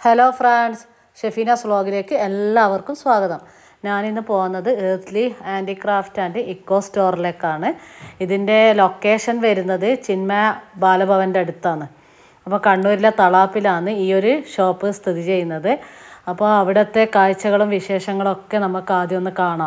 Hello friends ഷെഫീനാസ് വ്ളോഗിലേക്ക് എല്ലാവർക്കും സ്വാഗതം ഞാനിന്ന് പോകുന്നത് ഏർത്ത്ലി ഹാൻഡിക്രാഫ്റ്റ് ആൻഡ് ഇക്കോ സ്റ്റോറിലേക്കാണ് ഇതിൻ്റെ ലൊക്കേഷൻ വരുന്നത് ചിന്മയ ബാലഭവൻ്റെ അടുത്താണ് അപ്പോൾ കണ്ണൂരിലെ തളാപ്പിലാണ് ഈ ഒരു ഷോപ്പ് സ്ഥിതി ചെയ്യുന്നത് അപ്പോൾ അവിടുത്തെ കാഴ്ചകളും വിശേഷങ്ങളും ഒക്കെ നമുക്ക് ആദ്യം ഒന്ന് കാണാം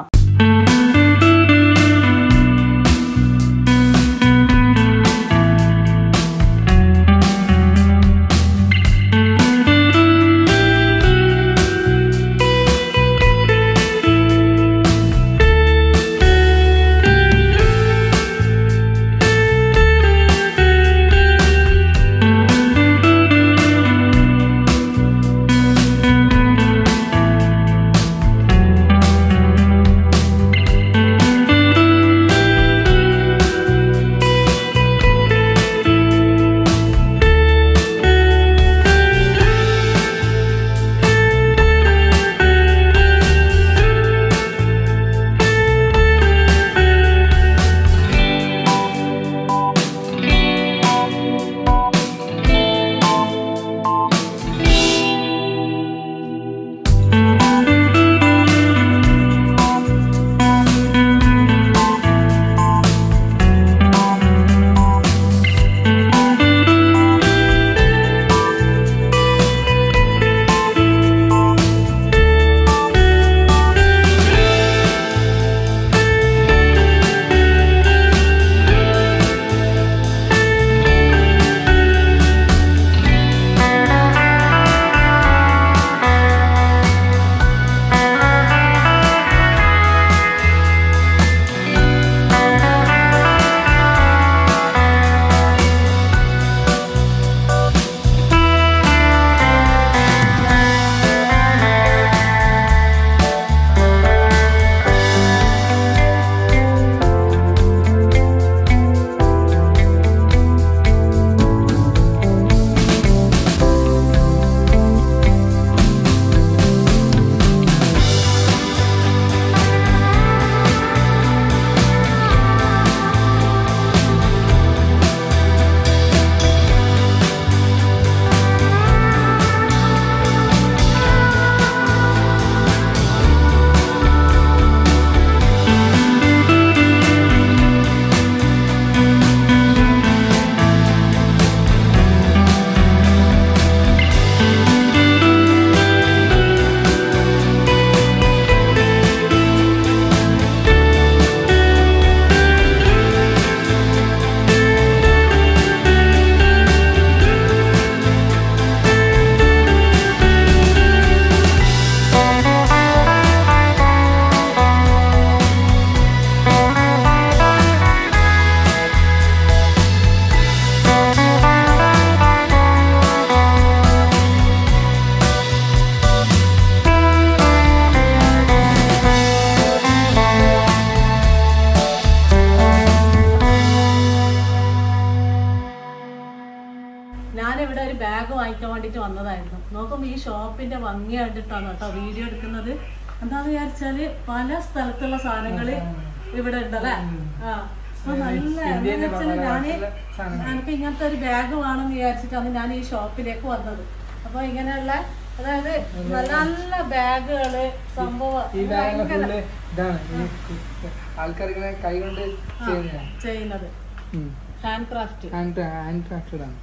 ഞാനിവിടെ ഒരു ബാഗ് വാങ്ങിക്കാൻ വേണ്ടിയിട്ട് വന്നതായിരുന്നു നോക്കുമ്പോൾ ഈ ഷോപ്പിന്റെ ഭംഗി കണ്ടിട്ടാണ് കേട്ടോ വീഡിയോ എടുക്കുന്നത് എന്താന്ന് വിചാരിച്ചാല് പല സ്ഥലത്തുള്ള സാധനങ്ങള് ഇവിടെ ഉണ്ടല്ലേ ആ അപ്പൊ നല്ല എന്താന്ന് വെച്ചാല് ഞാന് എനിക്ക് ഇങ്ങനത്തെ ഒരു ബാഗ് വേണമെന്ന് വിചാരിച്ചിട്ടാണ് ഞാൻ ഈ ഷോപ്പിലേക്ക് വന്നത് അപ്പൊ ഇങ്ങനെയുള്ള അതായത് നല്ല നല്ല ബാഗുകള് സംഭവം ഈ ബാഗ് ഫുള്ള് ഇതാണ് ഈ ആൾക്കാർ ഇങ്ങനെ കൈ കൊണ്ട് ചെയ്യുന്നതാണ് ചെയ്യുന്നത് hand craft hand hand crafted ആണ്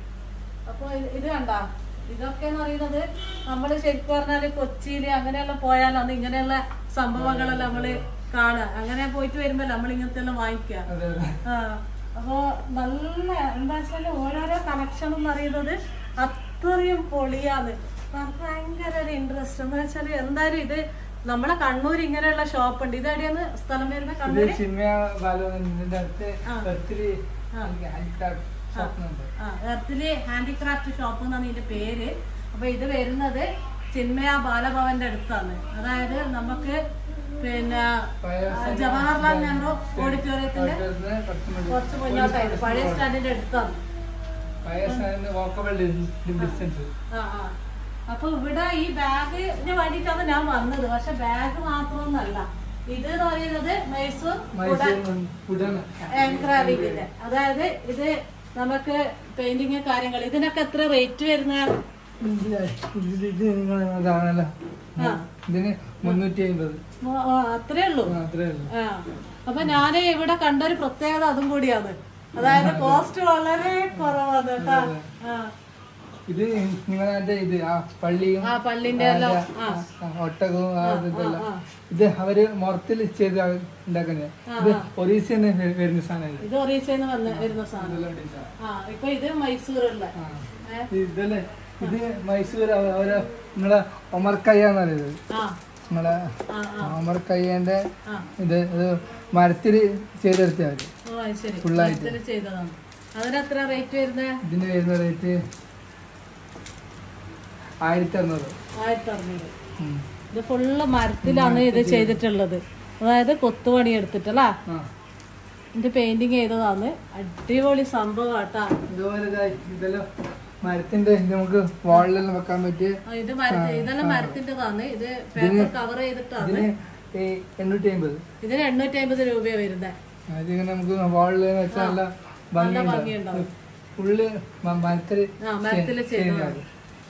അപ്പൊ ഇത് ഇത് കണ്ട ഇതൊക്കെ എന്ന് പറയുന്നത് നമ്മള് ശരിക്കും പറഞ്ഞാല് കൊച്ചിയില് അങ്ങനെയുള്ള പോയാലാണ് ഇങ്ങനെയുള്ള സംഭവങ്ങളെല്ലാം നമ്മള് കാണുക അങ്ങനെ പോയിട്ട് വരുമ്പോ നമ്മൾ ഇങ്ങനത്തെ എല്ലാം വാങ്ങിക്കുക അതെ അതെ ആ അപ്പൊ നല്ല എന്താ വെച്ചാല് ഓരോരോ കണക്ഷൻ എന്ന് പറയുന്നത് അത്രയും പൊളിയാന്ന് അപ്പൊ എനിക്ക് ഭയങ്കര ഒരു ഇൻട്രസ്റ്റ് എന്ന് വെച്ചാല് എന്തായാലും ഇത് നമ്മളെ കണ്ണൂർ ഇങ്ങനെയുള്ള ഷോപ്പ് ഉണ്ട് ഇത് എവിടെയാണ് സ്ഥലം വരുന്ന ഇത് കണ്ണൂര് ചിന്മയ ബാലോന്റെ അടുത്ത് ആ. ബർത്ത്ഡേ ഹാൻഡ് ക്രാഫ്റ്റ് ഷോപ്പ് ഉണ്ട് ആ എർത്തില് ഹാൻഡിക്രാഫ്റ്റ് ഷോപ്പ് എന്നാണ് ഇതിന്റെ പേര് അപ്പൊ ഇത് വരുന്നത് ചിന്മയ ബാലഭവന്റെ അടുത്താണ് അതായത് നമുക്ക് പിന്നെ പഴയ ആ, ജവഹർലാൽ നെഹ്റു ഓഡിറ്റോറിയത്തിന്റെ ഹോട്ടലിന് കുറച്ച് മുന്നിൽ. കുറച്ച് മുന്നോട്ടായിട്ട് പഴയ സ്റ്റാൻഡിന്റെ അടുത്താണ് പഴയ സ്റ്റാൻഡിന് വാക്കബിൾ ഡിസ്റ്റൻസ് ആ ആ അപ്പൊ ഇവിടെ ഈ ബാഗിന് വേണ്ടിയിട്ടാണ് ഞാൻ വന്നത് പക്ഷെ ബാഗ് മാത്രമൊന്നല്ല ഇത് എന്ന് പറയുന്നത് മൈസൂർ മൈസൂർ ഉടൻ എൻക്രാവിങ്ങിന്റെ അതായത് ഇത് നമുക്ക് പെയിന്റിങ് കാര്യങ്ങൾ ഇതിനൊക്കെ എത്ര റേറ്റ് വരുന്ന ഇത് ഇത് ഇത് നിങ്ങൾ അതാണല്ലോ ആ. ഇതിന് മുന്നൂറ്റി അമ്പത് ആ, ആ, അത്രേ ഉള്ളൂ അത്രേ ഉള്ളൂ ആ അപ്പൊ ഞാൻ ഇവിടെ കണ്ടൊരു പ്രത്യേകത അതും കൂടിയാണ് അതായത് കോസ്റ്റ് വളരെ കുറവാണ് കേട്ടാ ആ ഇത് നിങ്ങളെ ഇത് ആ പള്ളിയും ആ പള്ളിന്റെ എല്ലാം ആ ആ, ഒട്ടകവും ആ ഇതെല്ലാം ആ. ഇത് അവര് മുറത്തിൽ ചെയ്ത് ഉണ്ടാക്കുന്നത് ഇത് ഒറീസ തന്നെ വ- വരുന്ന സാധനം ഇത് ഇത് ഒറീസന്ന് വന്ന് വരുന്ന സാധനം ഇതെല്ലാം ഉണ്ട് ഈ സാധനം. ആ ഇപ്പൊ ഇത് മൈസൂറുള്ള ആ. ഇതല്ലേ ഇത് മൈസൂർ അവ- അവരെ നിങ്ങളെ ഒമർക്കയ്യാന്ന് പറയുന്നത് ആ നിങ്ങളെ ആ ആ ഒമർക്കയ്യന്റെ ആ ഇത് ഇത് മരത്തിൽ ചെയ്തെടുത്ത അവര് ഓ അത് ശരി ഫുള്ളായിട്ട്. മരത്തില് ചെയ്തതാണ് അതിന് എത്ര റേറ്റ് വരുന്നത് ഇതിന് വരുന്ന റേറ്റ് ആയിരത്തി അറുന്നൂറ് ആയിരത്തി അറുന്നൂറ് ഉം. ഇത് ഫുള്ള് മരത്തിലാണ് ഇത് ചെയ്തിട്ടുള്ളത് അതായത് കൊത്തുപണി എടുത്തിട്ടല്ലേ ആ ഇതിന്റെ പെയിന്റിങ് ചെയ്തതാണ് അടിപൊളി സംഭവം കേട്ടാ ഇതുപോലെ ഇതാ ഇതെല്ലാം മരത്തിന്റെ ഇത് നമുക്ക് വാളിലെല്ലാം വെക്കാൻ പറ്റിയ ആ, ഇത് മരത്തി ഇതെല്ലാം മരത്തിൻ്റെതാണ് ഇത് പേപ്പർ കവർ ചെയ്തിട്ടാണ് ഇതിന് ഈ എണ്ണൂറ്റി അമ്പത് ഇതിന് എണ്ണൂറ്റി അമ്പത് രൂപയാണ് വരുന്നത് അതിങ്ങനെ നമുക്ക് വാളിൽ വെച്ചാൽ നല്ല നല്ല ഭംഗിയുണ്ടാവും ഭംഗിയുണ്ടാവും ഫുള്ള് മരത്തിൽ ആ മരത്തിൽ ചെയ്തതാണ്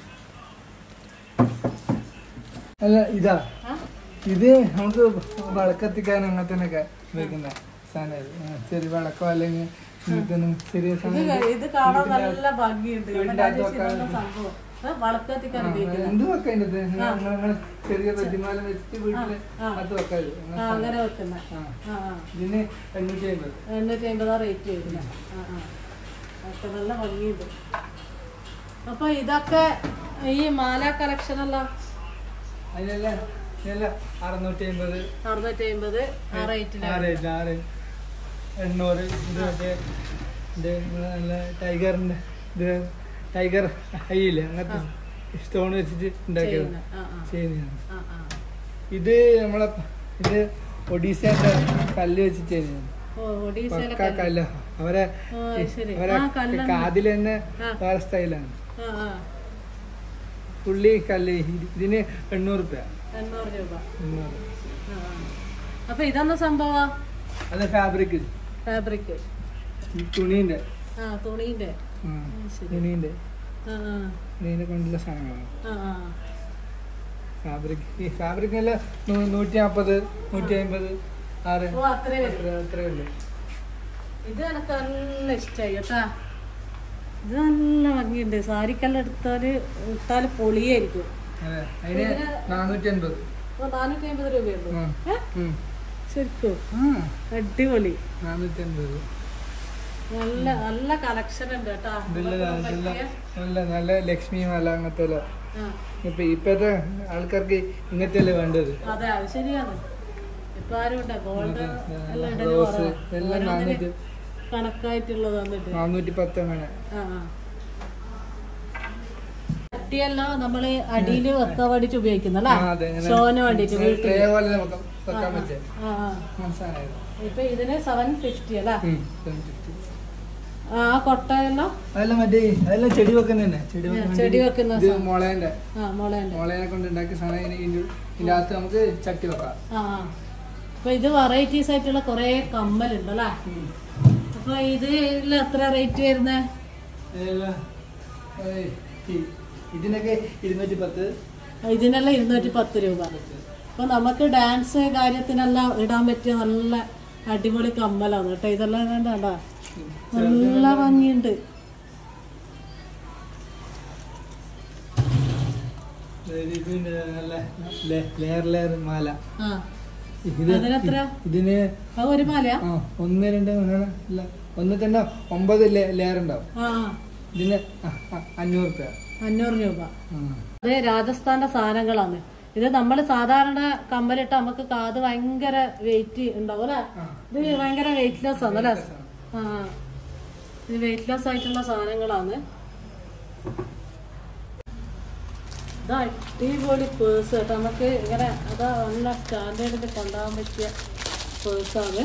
അല്ല ഇതാ ആ? ഇത് നമുക്ക് വിളക്കത്തിക്കാൻ അങ്ങനത്തെ ഉപയോഗിക്കുന്ന സാധനം ഇത്. ആ, ചെറിയ വിളക്കോ അല്ലെങ്കിൽ ഇങ്ങനത്തെ ഒന്നും ചെറിയ ഇത് സാധനം ക- ഇത് കാണാൻ നല്ല ഭംഗിയുണ്ട് കണ്ടോ? ഇതാണ് സംഭവം ആ, വളക്കത്തിക്കാൻ ഉപയോഗിക്കുന്നത് എന്ത് വെക്കാൻ ഇത് നിങ്ങൾ ചെറിയ പ്രതിമാലം വെച്ചിട്ട് വീട്ടില് അത് വെക്കാൻ ആ അങ്ങനെ വെക്കുന്ന ആ ആ ആ ഇതിന് എണ്ണൂറ്റി അമ്പത് എണ്ണൂറ്റി അമ്പതാ റേറ്റ് വരുന്നത് ആ ആ ഒക്കെ നല്ല ഭംഗിയുണ്ട് അപ്പൊ ഇതൊക്കെ ഈ മാല കളക്ഷൻ അല്ല അതിനെല്ലാം ഇതിനെല്ലാം അറുന്നൂറ്റി അമ്പത് അറുന്നൂറ്റി അമ്പത് ആ റേറ്റിന് ആറ് ആറ് എണ്ണൂറ് ഇത് മറ്റേ ഇത് നമ്മളെ നല്ല ടൈഗറിന്റെ ഇത് ടൈഗർ ഹൈയില്ലേ അങ്ങനത്തെ സ്റ്റോൺ വെച്ചിട്ട് ഉണ്ടാക്കിയത് ആ ആ ചെയ്യുന്നതാണ് ആ ആ ഇത് നമ്മളെ ഇത് ഒഡീസയുടെ കല്ല് വെച്ചിട്ട് ചെയ്യുന്നതാണ് ഓ ഒഡീസയിലെ പക്ക കല്ല് അവരെ ഓ ശരി അവരെ ആ കല്ല് കാതിൽ തന്നെ ആ. വേറെ സ്റ്റൈലാണ് ആ ആ പുള്ളി കല്ല് ഇത് ഇതിന് എണ്ണൂറ് റുപ്യ എണ്ണൂറ് രൂപ എണ്ണൂറ് ആ ആ അപ്പൊ ഇതെന്താ സംഭവ അത് ഫാബ്രിക് ഫാബ്രിക് തുണീൻ്റെ ആ തുണീന്റെ ആ ആ, ശരി തുണീൻ്റെ ആ ആ തുണീനെ കൊണ്ടുള്ള സാധനങ്ങളാണ് ആ ആ ഫാബ്രിക് ഈ ഫാബ്രിക്കിനെല്ലാം നൂറ്റി നാൽപ്പത് നൂറ്റി അമ്പത് ആറ് ഓ അത്രേ വരും അത്ര അത്രയേ ഉള്ളൂ ഇത് എനിക്ക് നല്ല ഇഷ്ടമായി കേട്ടാ ഇത് നല്ല ഭംഗിയുണ്ട് സാരിക്കെല്ലാം എടുത്താല് ഇട്ടാല് പൊളിയായിരിക്കും അതെ അതിന് നാനൂറ്റി അൻപത് അപ്പൊ നാനൂറ്റി അമ്പത് രൂപയുള്ളൂ ഉം. ഏ? ഉം. ശരിക്കും ആ അടിപൊളി നാനൂറ്റി അൻപത് നല്ല നല്ല കളക്ഷൻ ഉണ്ട് കേട്ടാ ഇതെല്ലാം നമുക്ക് ഇതെല്ലാം പറ്റിയ. നല്ല നല്ല ലക്ഷ്മി മല അങ്ങനത്തെ എല്ലാം ആ, ഇപ്പൊ ഇപ്പോഴത്തെ ആൾക്കാർക്ക് ഇങ്ങനത്തെ അല്ലേ വേണ്ടത് അതെ അത് ശരിയാണ് ഇപ്പൊ ആരും ഉണ്ട് ഗോൾഡ് എല്ലാം ഇടല് റോസ് കുറവാ. എല്ലാം ഓരോന്നിന് നാനൂറ്റി കണക്കായിട്ടുള്ളത് വന്നിട്ട് നാനൂറ്റി പത്ത് അങ്ങനെ ആ ആ ചട്ടിയെല്ലാം നമ്മള് അടിയില് വെക്കാൻ വേണ്ടിട്ട് ഉപയോഗിക്കുന്നല്ലേ ആ, അതെ, ഇങ്ങനെ ഷോന് വേണ്ടിട്ട് വീട്ടിൽ ട്രേ പോലെ നമുക്ക് വെക്കാൻ പറ്റിയ ആ ആ മനസ്സിലായത് ഇപ്പൊ ഇതിന് സെവൻ ഫിഫ്റ്റി അല്ലേ ഉം, 750. ആ കൊട്ടയെല്ലാം അതെല്ലാം മറ്റേ അതെല്ലാം ചെടി വെക്കുന്ന തന്നെ ചെടി വെക്കാൻ ചെടി വേണ്ടി വെക്കുന്ന ഇത് മുളേന്റെ ആ മുളയുണ്ട് മുളേനെ കൊണ്ട് ഉണ്ടാക്കിയ സാധനം ഇതിന് ഇതിന്റെ ഇതിന്റെ അകത്ത് നമുക്ക് ചട്ടി വെക്കാം ആ ആ അപ്പൊ ഇത് വെറൈറ്റീസ് ആയിട്ടുള്ള കുറെ കമ്മലുണ്ട് അല്ലേ അപ്പൊ ഇതിൽ എത്ര റേറ്റ് വരുന്നേ ഇതെല്ലാം, ഏയ്, ഈ- ഇതിനൊക്കെ ഇരുന്നൂറ്റി പത്ത് ഇതിനെല്ലാം ഇരുന്നൂറ്റി പത്ത് രൂപ അപ്പൊ നമുക്ക് ഡാൻസ് കാര്യത്തിനെല്ലാം ഇടാൻ പറ്റിയ നല്ല അടിപൊളി കമ്മലാണ് കേട്ടോ ഇതെല്ലാം കണ്ടാ നല്ല ഭംഗിയുണ്ട് അതായത് ഇതിന്റെ നല്ല ലെയർ ലെയർ മാല ആ ഇത് അതിനെത്ര ഇതിന് അത് ഒരു മാലയാ ആ ഒന്ന് രണ്ട് മൂന്ന് ഇല്ല ഒന്ന് തന്നെ ഒമ്പത് ലെയർ ഉണ്ടാവും ആ ആ. ഇതിന് ആ, ആ, അഞ്ഞൂറ് രൂപ അഞ്ഞൂറ് രൂപ അത് രാജസ്ഥാന്റെ സാധനങ്ങളാണ് ഇത് നമ്മൾ സാധാരണ കമ്മലിട്ട് നമുക്ക് കാത് ഭയങ്കര വെയിറ്റ് ഉണ്ടാവും അല്ലേ ഇത് ഭയങ്കര വെയിറ്റ് ലെസ് ആണ് അല്ലേ ആ ഇത് വെയിറ്റ് ലെസ് ആയിട്ടുള്ള സാധനങ്ങളാണ് ഇത് അടിപൊളി പേഴ്സ് കേട്ടോ നമുക്ക് ഇങ്ങനെ അതാ നല്ല സ്റ്റാൻഡേർഡിൽ കൊണ്ടുപോകാൻ പറ്റിയ പേഴ്സാണ്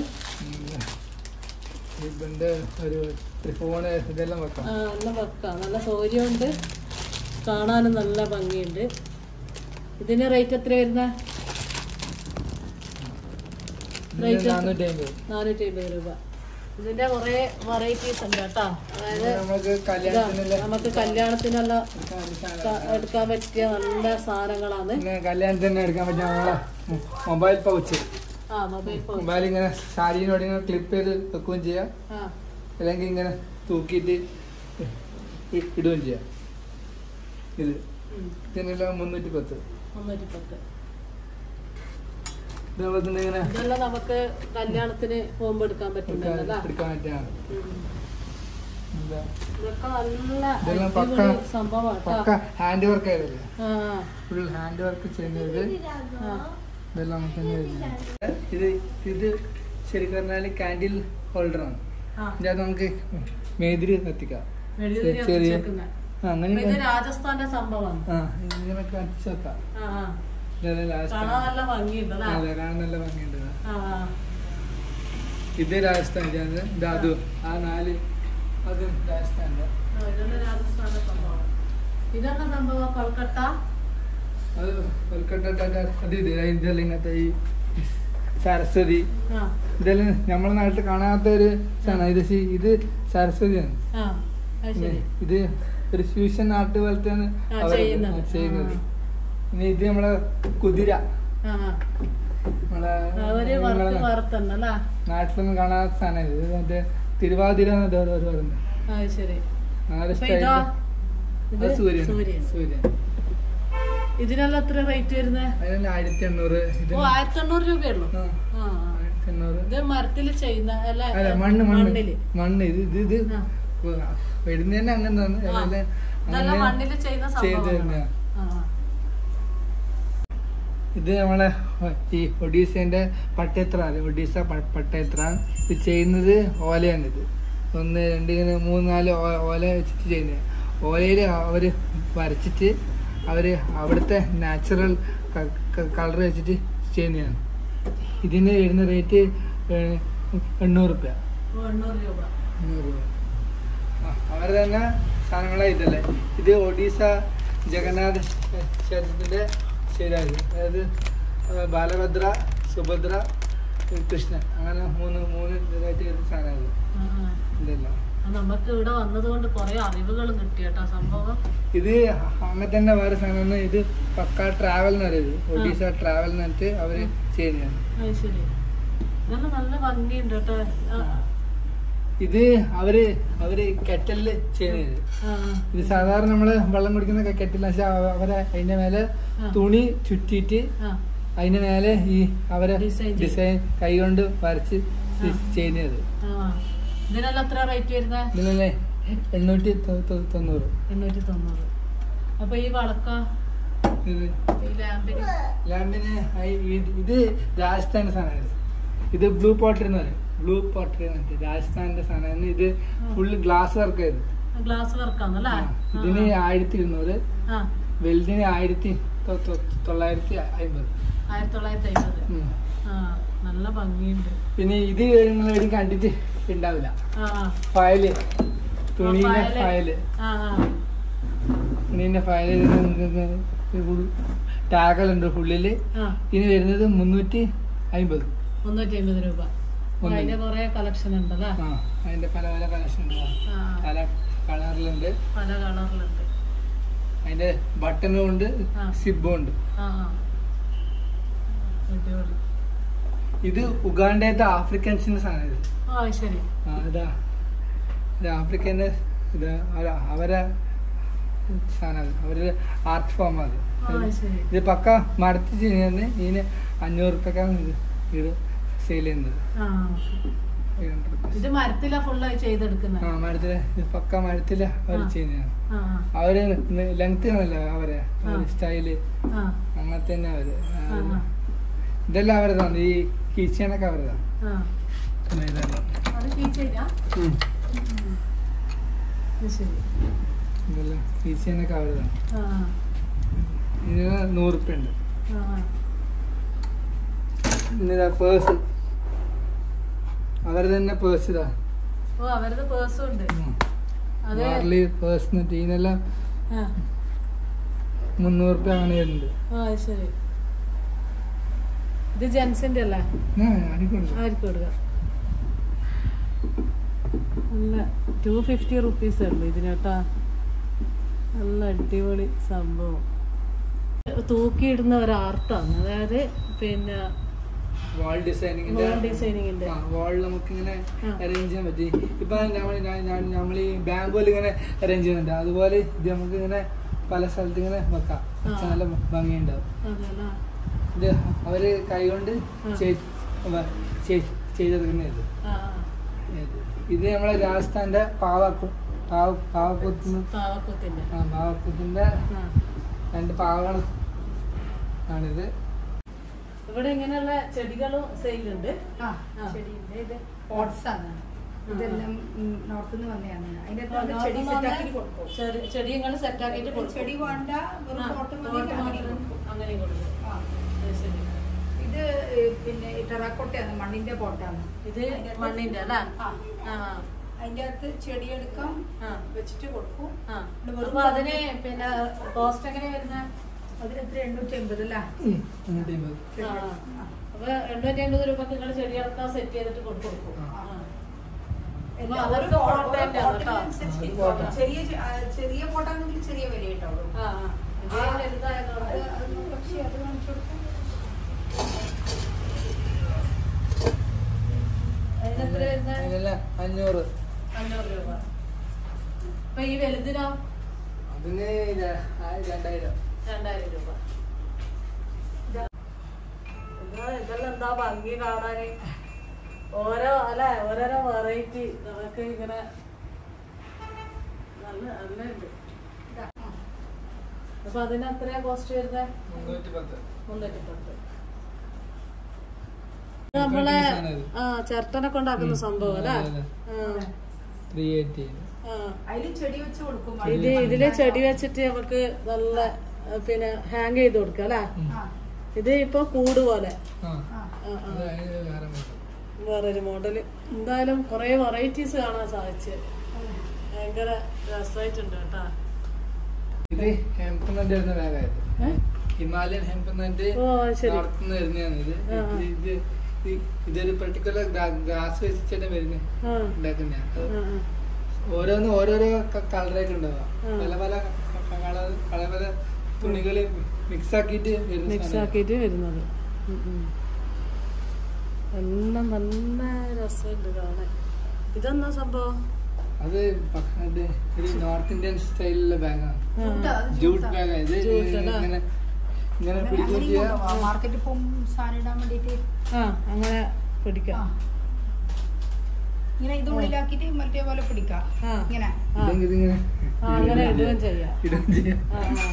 ഇതിന്റെ ഒരു ഫോണ് ഇതെല്ലാം വെക്കാം ആ, നല്ല വെക്കാം നല്ല സൗകര്യമുണ്ട് കാണാനും നല്ല ഭംഗിയുണ്ട് ഇതിന് റേറ്റ് എത്ര വരുന്ന ഇതിന് നാനൂറ്റി അമ്പത് നാനൂറ്റി അമ്പത് രൂപ ഇതിന്റെ കുറെ വെറൈറ്റീസ് ഉണ്ട് കേട്ടോ അതായത് നമുക്ക് ഇതാ, കല്യാണത്തിനുള്ള നമുക്ക് കല്യാണത്തിനുള്ള ക- എടുക്കാൻ പറ്റിയ നല്ല സാധനങ്ങളാണ് പിന്നെ കല്യാണത്തിന് തന്നെ എടുക്കാൻ പറ്റിയ നമ്മളെ മൊബൈൽ പൗച്ച് ആ മൊബൈൽ ഫോൺ മൊബൈൽ ഇങ്ങനെ സാരിനോട് ഇങ്ങനെ ക്ലിപ്പ് ചെയ്ത് വെക്കുകയും ചെയ്യാം ആ അല്ലെങ്കിൽ ഇങ്ങനെ തൂക്കിയിട്ട് ഇ- ഇടുകയും ചെയ്യാം ഇത് ഉം. ഇതിനെല്ലാം മുന്നൂറ്റി പത്ത് മുന്നൂറ്റി പത്ത് ഇതേപോലെ തന്നെ ഇങ്ങനെ ഇതെല്ലാം നമുക്ക് കല്യാണത്തിന് പോകുമ്പോ എടുക്കാൻ പറ്റുന്നതല്ല എടുക്കാൻ പറ്റിയാണ് എന്താ ഇതൊക്കെ നല്ല ഇതെല്ലാം പക്ക- അടിപൊളി സംഭവം പക്ക ഹാൻഡ് വർക്ക് ആയതല്ലേ ആ ഫുൾ ഹാൻഡ് വർക്ക് ചെയ്യുന്നത് ആ ഇതെല്ലാം നമുക്ക് തന്നെ വരുന്നത്. ഇത് ഇത് ശരിക്കും പറഞ്ഞാൽ കാൻഡിൽ ഹോൾഡറാണ് ആ ഇതിനകത്ത് നമുക്ക് മെഴുതിരി കത്തിക്കാം മെഴുകുതിരി ചെറിയ- കത്തിച്ചേക്കുന്ന. ആ, അങ്ങനെ അപ്പൊ ഇത് രാജസ്ഥാന്റെ സംഭവമാണ് ആ ഇങ്ങനെ കത്തിച്ച് വെക്കാം ആ ആ ഇതെല്ലാം last കാണാൻ ആണ്. നല്ല ഭംഗിയുണ്ടല്ലേ അതെ കാണാൻ നല്ല ഭംഗിയുണ്ട് ഇതാ. ആ ആ ഇത് രാജസ്ഥാൻ ഇത് ഇത് അതും ആ നാല് അതും രാജസ്ഥാൻ്റെ ആ, ഇതെല്ലാം രാജസ്ഥാന്റെ സംഭവം ഇതെന്താ സംഭവം കൊൽക്കട്ട അത് കൊൽക്കട്ട അത് ഇത് ഇതെല്ലാം ഇങ്ങനത്തെ ഈ സരസ്വതി ആ ഇതെല്ലാം നമ്മളെ നാട്ടിൽ കാണാത്ത ഒരു സാധനം ഇത് ശി- ഇത് സരസ്വതിയാണ് ആ അത് പിന്നെ ശരി ഇത് ഒരു ഫ്യൂഷൻ ആർട്ട് പോലത്തെയാണ് ആ, അവര് ചെയ്യുന്നത്. ചെയ്യുന്നത് ആ. ഇനി ഇത് നമ്മളെ കുതിര ആ ആ. നമ്മളെ അവര് വറുത്ത് നിങ്ങളെ വറുത്തന്നല്ലേ നാട്ടിലൊന്നും കാണാത്ത സാധനം ഇത് ഇത് മറ്റേ തിരുവാതിര എന്നൊക്കെ അവർ പറയുന്നത് ആ ശരി ആ ഒരു അപ്പൊ സ്റ്റൈൽ ഇതോ ഇത് സൂര്യൻ സൂര്യൻ സൂര്യൻ ഇതിനെല്ലാം എത്ര റേറ്റ് വരുന്നത് അതിന് ആയിരത്തി എണ്ണൂറ് ഇത് ഓ ആയിരത്തി എണ്ണൂറ് രൂപയള്ളൂ ആ, ആ ആ. ആയിരത്തി എണ്ണൂറ് ഇത് മരത്തിൽ ചെയ്യുന്ന അല്ല അല്ല മണ്ണ് മണ്ണ് മണ്ണില് മണ്ണ് ഇത് ഇത് ഇത് ആ. വരുന്ന തന്നെ അങ്ങനെ തന്നെ ആ. അതുപോലെ ഇതെല്ലാം അങ്ങനെ മണ്ണിൽ ചെയ്യുന്ന ചെയ്ത് സംഭവമാണ് തന്നെയാ. ആ ആ. ഇത് നമ്മളെ ഈ ഒഡീസേന്റെ പട്ടയത്ര ഒഡീസ പ- പട്ടയത്ര ഇത് ചെയ്യുന്നത് ഓലയാണ് ഇത് ഒന്ന് രണ്ട് ഇങ്ങനെ മൂന്ന് നാല് ഓ- ഓല വെച്ചിട്ട് ചെയ്യുന്നത് ഓലയിൽ അവർ വരച്ചിട്ട് അവർ അവിടുത്തെ നാച്ചുറൽ കളർ വെച്ചിട്ട് ചെയ്യുന്നതാണ് ഇതിന് വരുന്ന റേറ്റ് എണ്ണൂറ് റുപ്യ ഓ, എണ്ണൂറ് രൂപ എണ്ണൂറ് രൂപ അവർ തന്നെ സാധനങ്ങളെ ഇതല്ലേ ഇത് ഒഡീസ ജഗന്നാഥ് ക്ഷേത്രത്തിന്റെ ശരിയായത് അതായത് ആ, ബാലഭദ്ര സുഭദ്ര കൃഷ്ണൻ അങ്ങനെ മൂന്ന് മൂന്ന് ഇതായിട്ട് വരുന്ന സാധനമാണ് ആ, ആ. ഇതെല്ലാം ആ, നമുക്ക് ഇവിടെ വന്നത് കൊണ്ട് കുറെ അറിവുകളും കിട്ടി കേട്ടോ സംഭവം ഇത് അങ്ങനെ തന്നെ വേറെ സാധനം ഇത് പക്ക ട്രാവൽ എന്ന് പറയുന്നത് ഒഡീസ ട്രാവൽ എന്ന് പറഞ്ഞിട്ട് അവര് ചെയ്യുന്നതാണ് അത് ശരി ഇതെല്ലാം നല്ല ഭംഗിയുണ്ട് കേട്ടോ ആ, ഇത് അവര് അവര് കെറ്റലില് ചെയ്യുന്നത് ആ, ഇത് സാധാരണ നമ്മള് വെള്ളം കുടിക്കുന്ന കെറ്റിൽ പക്ഷെ അവരെ അതിന്റെ മേലെ ആ. തുണി ചുറ്റിയിട്ട് ആ. അതിന്റെ മേലെ ഈ അവരെ Design ചെയ്യും. ഡിസൈൻ കൈകൊണ്ട് വരച്ച് ആ. ചെയ്യുന്നത് ആ. ഇതിനെല്ലാം എത്ര റേറ്റ് വരുന്നത് ഇതിനല്ലേ എണ്ണൂറ്റി തൊ- തൊ- തൊണ്ണൂറ് എണ്ണൂറ്റി തൊണ്ണൂറ് അപ്പൊ ഈ വളക്ക ഇത് ഈ ലാമ്പിന് ലാമ്പിന് ഐ- ഇത് ഇത് രാജസ്ഥാന്റെ സാധനമാണ് ഇത് ബ്ലൂ പോട്ടറി എന്ന് പറയും ബ്ലൂ പോട്ടറി എന്ന് പറഞ്ഞിട്ട് രാജസ്ഥാന്റെ സാധനമാണ് ഇത് ഫുള്ള് ഗ്ലാസ് വർക്ക് ചെയ്ത് ഗ്ലാസ് വർക്കാന്നല്ലേ ഇതിന് ആയിരത്തി ഇരുന്നൂറ് ആ വലുതിന് ആയിരത്തി തൊ- തൊ- തൊള്ളായിരത്തി അമ്പത് ആയിരത്തി തൊള്ളായിരത്തി അമ്പത് ഉം. ആ നല്ല ഭംഗിയുണ്ട് പിന്നെ ഇത് നിങ്ങൾ എവിടെയും കണ്ടിട്ട് ഉണ്ടാവില്ല ആ ആ. File തുണീന്റെ file. ഫയല് ആ ആ തുണീന്റെ ഫയല് ടാഗലുണ്ട് ഉള്ളില് ആ ഇതിന് വരുന്നത് മുന്നൂറ്റി അമ്പത് മുന്നൂറ്റി അമ്പത് രൂപ അപ്പൊ ഒന്ന്. അതിന്റെ കുറെ കളക്ഷൻ ഉണ്ടല്ലേ ആ അതിന്റെ പല പല കളക്ഷൻ ഉണ്ട് ആ പല കളറിലുണ്ട് പല കളറിലുണ്ട് അതിന്റെ ബട്ടണും ഉണ്ട് ആ. സിബും ഉണ്ട് ആ ആ അടിപൊളി ഇത് ഉഗാണ്ടത്തെ ആഫ്രിക്കൻസിന്റെ സാധനം ഇത് ആ ശരി ആ ഇതാ ഇത് ആഫ്രിക്കന്റെ ഇത് അവര- അവരെ സാധനം അവരുടെ ആർട്ട് ഫോം അത് ആ ശരി ഇത് പക്ക മടത്തി ചെയ്യുന്നത് ഇതിന് അഞ്ഞൂറ് റുപ്യക്കാണ് ഇത് ഇത് സെയിൽ ചെയ്യുന്നത് ആ ഇത് മരത്തിലാ ഫുള്ളായി ചെയ്തെടുക്കുന്നത് ആ മരത്തില് ഇത് പക്ക മരത്തില് അവർ ആ. ചെയ്യുന്നതാണ് ആ അവര് ലെങ്ത് ആണല്ലോ അവരെ ആ. സ്റ്റൈല് ആ അങ്ങനത്തെ തന്നെ അവര് ആ, ആ ആ ഇതെല്ലാം അവരതാണ് ഈ കിച്ചണൊക്കെ അവരതാണ് ആ പിന്നെ ഇതെല്ലാം അത് ടീച്ചറാ ഉം. ശരി ഇതെല്ലാം കിച്ചണൊക്കെ അവരതാണ് ആ ഇതിന് നൂറ് റുപ്യ ഉണ്ട് ആ ആ പിന്നെ ഇതാ പേഴ്സ് അവർ തന്നെ പേഴ്സ് ഇതാ ഓ അവരുടെ പേഴ്സും ഉണ്ട് അതെ മാർലി പേഴ്സ് എന്നിട്ട് ഇതിനെല്ലാം ആ മുന്നൂറ് റുപ്യ അങ്ങനെ വരുന്നുണ്ട് ആ ശരി ഇത് ജെൻസിന്റെ അല്ലേ ആ, ആയിക്കോട്ടെ. ആയിരിക്കും കൊടുക്കുക നല്ല ടു ഫിഫ്റ്റി റുപ്പീസേ ഉള്ളൂ ഇതിന് കേട്ടാ നല്ല അടിപൊളി സംഭവം തൂക്കിയിടുന്ന ഒരു ആർട്ടാണ് അതായത് പിന്നെ വാൾ ഡിസൈനിങ്ങിന്റെ wall ഡിസൈനിങ്ങിന്റെ വാൾ നമുക്ക് ഇങ്ങനെ ആ. അറേഞ്ച് ചെയ്യാൻ പറ്റി ഇപ്പൊ നമ്മൾ നമ്മൾ ഈ ബാങ്കുകൾ ഇങ്ങനെ അറേഞ്ച് ചെയ്യുന്നുണ്ട് അതുപോലെ ഇത് നമുക്ക് ഇങ്ങനെ പല സ്ഥലത്ത് ഇങ്ങനെ വെക്കാം വെച്ചാൽ നല്ല ഭംഗിയുണ്ടാവും അതല്ല ഇത് അവര് കൈകൊണ്ട് ആ. ചെയ്- വ- ചെയ്- ചെയ്തെടുക്കുന്ന ഇത് ആ ഇത്. ഇത് നമ്മളെ രാജസ്ഥാന്റെ പാവക്കു പാവ പാവക്കുത്തിന് പാവക്കുത്തിന്റെ ആ പാവക്കുത്തിന്റെ ആ രണ്ട് പാവകൾ ആണിത് ഇവിടെ ഇങ്ങനെയുള്ള ചെടികളും സെയിലുണ്ട് ആ ആ. ചെടിയുണ്ട് ഇത് പോട്ട്സ് ആണ് ഇതെല്ലാം നോർത്തിൽ നിന്ന് വന്നതാണ് അതിന്റെ അകത്ത് നമ്മൾ ചെടി ചെടി സെറ്റ് ആക്കി കൊടുക്കും ചെടി നിങ്ങൾ സെറ്റ് ആക്കിയിട്ട് കൊടുക്കും ചെടി വേണ്ട വെറും ആ, പോട്ട് pot മതി അങ്ങനെ മാത്രം കൊടുക്കും അങ്ങനെ കൊടുക്കും ആ. അത് ശരി ഇത് ഏ, പിന്നെ ടെറാക്കോട്ടയാണ് മണ്ണിന്റെ പോട്ടാണ് ഇത് മണ്ണിന്റെ അല്ല ആ ആ അതിന്റെ അകത്ത് ചെടി എടുക്കാം ആ വെച്ചിട്ട് കൊടുക്കും ആ ഇവിടെ വെറും അപ്പൊ അതിന് പിന്നെ കോസ്റ്റ് എങ്ങനെയാ വരുന്നത് അതിന് എത്ര എണ്ണൂറ്റി അമ്പത് അല്ലേ ഉം, മുന്നൂറ്റി അമ്പത്. ആ. അപ്പൊ എണ്ണൂറ്റി അമ്പത് രൂപക്ക് നിങ്ങൾ ചെടികളൊക്കെ സെറ്റ് ചെയ്തിട്ട് കൊടുക്കും ആ. ആ. എല്ലാ- അപ്പൊ ഓരോ അതൊക്കെ pot- pot ഓരോ തന്നെയാണ് കേട്ടോ. പോട്ടിനനുസരിച്ച് അത് pot ആ. ചെറിയ ചെ- ആ, ചെറിയ പോട്ടാണെങ്കിൽ ചെറിയ വില ഉണ്ടാവുള്ളൂ ആ, ആ. ഇത് വലുതായതുകൊണ്ട് അത് അത് പക്ഷേ അത് കാണിച്ചു കൊടുക്കും അതിനെത്ര വരുന്നത് അതിനെല്ലാം അഞ്ഞൂറ് അഞ്ഞൂറ് രൂപ അപ്പൊ ഈ വലുതിനോ അതിന് ര- ആ രണ്ടായിരം രണ്ടായിരം രൂപ ഇതാ ഇതെല്ലാം എന്താ ഭംഗി കാണാന് ഓരോ അല്ലെ ഓരോരോ വെറൈറ്റി നമുക്ക് ഇങ്ങനെ നല്ല നല്ല ഉണ്ട് ഇതാ, ആ. അപ്പൊ അതിന് എത്രയാ കോസ്റ്റ് വരുന്നത് മുന്നൂറ്റി പത്ത് മുന്നൂറ്റി പത്ത് നമ്മളെ ആ ചിരട്ടനൊക്കെ ഉണ്ടാക്കുന്ന സംഭവം അല്ലേ ആ, ത്രീ എയ്റ്റി ആ. അതില് ചെടി വെച്ച് കൊടുക്കും ഇത് ഇതില് ചെടി വെച്ചിട്ട് നമുക്ക് നല്ല ആ, പിന്നെ ഹാങ് ചെയ്ത് കൊടുക്കാം അല്ലേ ആ, ഇത് ഇപ്പൊ കൂട് പോലെ ആ ആ. ആ, ആ. അത് അതിന് വേറെ model. വേറൊരു മോഡല് എന്തായാലും കുറെ വെറൈറ്റീസ് കാണാൻ സാധിച്ചു ഭയങ്കര രസമായിട്ടുണ്ട് കേട്ടാ ഇത് ഹെംപ്നന്റ് വരുന്ന ബാഗായത് ഏ? ഹിമാലയൻ ഹെംപ്നന്റ് ഓ ശരി നടത്തുന്ന വരുന്നതാണ് ഇത് ആ, ആ. ഇത് ഇത് ഇത് ഇതൊരു പെർട്ടിക്കുലർ ഗ്രാസ് വെച്ചിട്ടാണ് വരുന്നത് ആ ഉണ്ടാക്കുന്നതാണ് ആ, ആ. ഓരോന്ന് ഓരോരോ കളറായിട്ട് ഉണ്ടാവുക ആ. പല പല കളർ പല പല തുണികള് മിക്സ് ആക്കിയിട്ട് വരുന്ന മിക്സ് സാധനം. ആക്കിയിട്ട് വരുന്നത് ഉം, ഉം. എല്ലാം നല്ല രസമുണ്ട് കാണാൻ ഇതെന്നാ സംഭവം അത് പ- ഇത് ഒരു നോർത്ത് ഇന്ത്യൻ സ്റ്റൈലിലുള്ള ബാഗാണ് ആ, ജൂട്ട്, അത് ജൂട്ട് ജൂട്ടാ. ബാഗ് ഇത് ജൂട്ട് അല്ലേ? ഇങ്ങനെ ഇങ്ങനെ അങ്ങനെ പിടിച്ചു അങ്ങനെയും നോക്കിയാൽ കൊണ്ടുപോവാം. മാർക്കറ്റിൽ പോകും സാധനം ഇടാൻ വേണ്ടിട്ട് ആ അങ്ങനെ പിടിക്കാം ഇങ്ങനെ ഇത് ഉള്ളിലാക്കിയിട്ട് മറ്റേ പോലെ പിടിക്കാം ആ ഇങ്ങനെ ആ. ഇല്ലെങ്കിൽ ഇതിങ്ങനെ ആ, അങ്ങനെ ഇടുകയും ചെയ്യാം ഇടുകയും ചെയ്യാം ആ, ആ.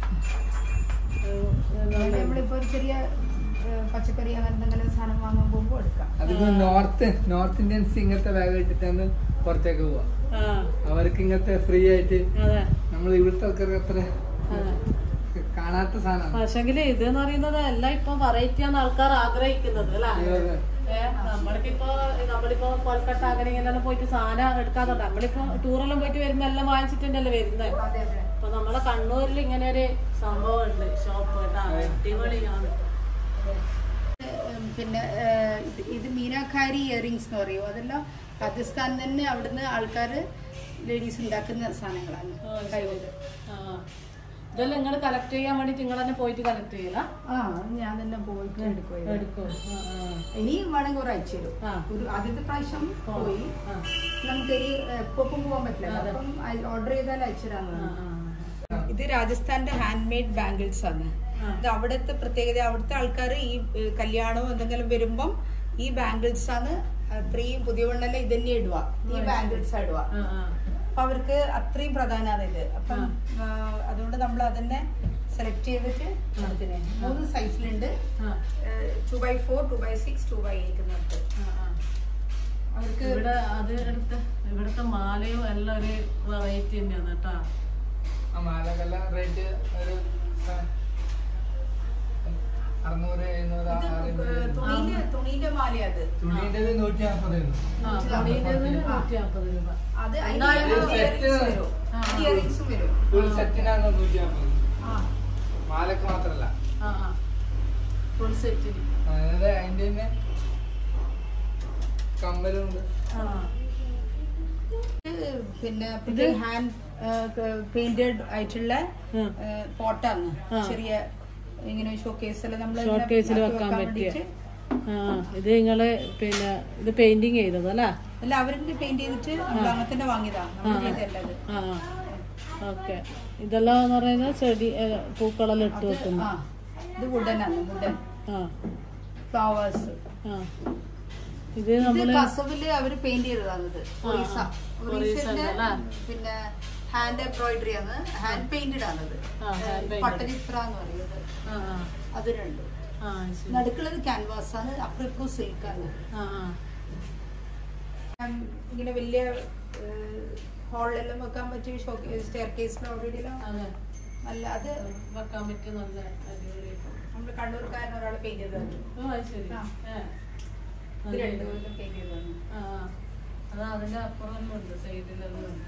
ഏഹ്, ഇങ്ങനെ നല്ല- നമ്മളിപ്പോ ഒരു ചെറിയ ഏ, പച്ചക്കറി അങ്ങനെ എന്തെങ്കിലും സാധനം വാങ്ങാൻ പോകുമ്പോൾ എടുക്കാം അതിപ്പോ നോർത്ത് നോർത്ത് ഇന്ത്യൻസ് ഇങ്ങനത്തെ ബാഗ് ഇട്ടിട്ടാണ് പുറത്തേക്ക് പോവാ ആ അവർക്ക് ഇങ്ങനത്തെ ഫ്രീ ആയിട്ട് അതെ നമ്മൾ ഇവിടുത്തെ ആൾക്കാർക്ക് അത്ര അതെ കാണാത്ത സാധനമാണ് പക്ഷെങ്കില് ഇത് എന്ന് പറയുന്നത് എല്ലാം ഇപ്പൊ വെറൈറ്റി ആണ് ആൾക്കാർ ആഗ്രഹിക്കുന്നത് അല്ലേ ഏ, നമ്മൾക്കിപ്പോ നമ്മളിപ്പോ കൊൽക്കത്ത അങ്ങനെ ഇങ്ങനെല്ലാം പോയിട്ട് സാധനം എടുക്കാതുണ്ട് നമ്മളിപ്പോ ടൂറെല്ലാം പോയിട്ട് വരുമ്പോ എല്ലാം വാങ്ങിച്ചിട്ടുണ്ടല്ലോ വരുന്നത് അതെ അതെ അപ്പൊ നമ്മളെ കണ്ണൂരിൽ ഇങ്ങനെ ഒരു സംഭവം ഉണ്ട് ഷോപ്പ് കേട്ടാ അടിപൊളിയാണ് ഉം, പിന്നെ ഏഹ്, ഇത് ഇത് മീനാക്കാരി ഇയറിങ്സ് എന്ന് പറയും അതെല്ലാം രാജസ്ഥാൻ തന്നെ അവിടുന്ന് ആൾക്കാർ ലേഡീസ് ഉണ്ടാക്കുന്ന സാധനങ്ങളാണ് ആ, ശരി. കൈകൊണ്ട് ആ. ഇതെല്ലാം നിങ്ങൾ കളക്ട് ചെയ്യാൻ വേണ്ടിട്ട് നിങ്ങൾ തന്നെ പോയിട്ട് കളക്ട് ചെയ്യല ആ അത് ഞാൻ തന്നെ പോയിട്ട് എടുക്കും എടുക്കും ആ, ആ. ഇനിയും വേണമെങ്കിൽ ഒരു അയച്ചു തരും ആ. ഒരു ആദ്യത്തെ പ്രാവശ്യം പോയി ആ. നമുക്കൊരു എപ്പം പോകാൻ പറ്റില്ല അതെ. അപ്പം ഓർഡർ ചെയ്താൽ അയച്ചു ആ, തരാമെന്ന് ആ. ഇത് രാജസ്ഥാന്റെ ഹാൻഡ് മെയ്ഡ് ബാംഗിൾസ് ആണ് ആ. ഇത് അവിടുത്തെ പ്രത്യേകത അവിടുത്തെ ആൾക്കാർ ഈ ഏ, കല്യാണമോ എന്തെങ്കിലും വരുമ്പം ഈ ബാംഗിൾസ് ആണ് അത്രയും പുതിയ വണ്ണെല്ലാം ഇതന്നെ ഇടുക ഈ ബാംഗിൾസ് ഇടുക ആ, ആ. അപ്പൊ അവർക്ക് അത്രയും പ്രധാനമാണ് ഇത് അപ്പം ആ, അതുകൊണ്ട് നമ്മൾ അതന്നെ സെലക്ട് ചെയ്തിട്ട് അതിന് മൂന്ന് സൈസിലുണ്ട് ആ, two by four two by six two by eight എന്നിട്ട് ആ, ആ. അവർക്ക് ഇവിടെ അത് എടുത്ത് ഇവിടുത്തെ മാലയും എല്ലാം ഒരു വെറൈറ്റി തന്നെയാണ് കേട്ടാ ആ മാലക്കെല്ലാം റേറ്റ് ഒരു സ- അറുന്നൂറ് എഴുന്നൂറ് ആ ഇത് range. തുണീന്റെ തുണീന്റെ മാലയാ അത് തുണീൻ്റെത് നൂറ്റി നാൽപ്പതായിരുന്നു ആ തുണിയുടേത് നൂറ്റി അമ്പത് രൂപ അത് എന്തായാലും അതിന്റെ ഇയറിങ്സ് വരും ആ. ഇയറിങ്സും വരും ഫുൾ സെറ്റിനാണ് നൂറ്റി നാൽപ്പത് ആ മാലക്ക് മാത്രല്ല ആ ആ ഫുൾ സെറ്റിന് അതായത് അതിന്റെ തന്നെ കമ്മലുണ്ട് ആ ഇത് പിന്നെ ഇത് ഹാൻഡ് പെയിന്റഡ് ആയിട്ടുള്ള ഉം. പോട്ടാണ് ചെറിയ ഇങ്ങനെ ഷോക്കേസിൽ നമ്മൾ ഷോക്കേസിൽ വെക്കാൻ പറ്റിയ ആ ഇത് നിങ്ങള് പിന്നെ ഇത് പെയിന്റിങ് ചെയ്തത് അല്ലേ അല്ല അവരുടെ പെയിന്റ് ചെയ്തിട്ട് നമ്മൾ അങ്ങനെ തന്നെ വാങ്ങിയതാ നമ്മൾ ചെയ്തല്ല അത് ആ ഓക്കെ ഇതെല്ലാം എന്ന് പറയുന്നത് ചെടി ഏ, പൂക്കളെല്ലാം ഇട്ട് വെക്കുന്നു ആ ഇത് വുഡൻ ആണ് വുഡൻ ആ ഫ്ലവേഴ്സ് ആ ഇത് ഇത് നമ്മള് കസവില് അവര് പെയിന്റ് ചെയ്തതാണിത് ഒറീസ ഒറീസന്റെ പിന്നെ ഹാൻഡ് എംബ്രോയിഡറി ആണ് ഹാൻഡ് പെയിന്റഡ് ആണത് ആ, hand painted. പട്ടനിത്ര എന്ന് പറയുന്നത് ആ ആ അത് രണ്ടും ആ ശരി നടുക്കുള്ളത് ക്യാൻവാസ് ആണ് അപ്പുറക്കും സിൽക്ക് ആണ് ആ ആ ഉം, ഇങ്ങനെ വലിയ ഹാളിലെല്ലാം വെക്കാൻ പറ്റിയ ഷോ സ്റ്റെയർ കേസിൽ ഓൾറെഡി അതെ നല്ല അത് വെക്കാൻ പറ്റിയ നല്ല അടിപൊളിയായിട്ട് നമ്മുടെ കണ്ണൂർക്കാരൻ ഒരാൾ പെയിന്റ് ചെയ്തതാണ് ഓ അത് ശരി ആ. ഏ. ഇത് നല്ല രണ്ടും പെയിന്റ് ചെയ്തതാണ് ആ ആ. അത് അതിന്റെ അപ്പുറം ഉണ്ട് സൈഡിലെല്ലാം ഉണ്ട്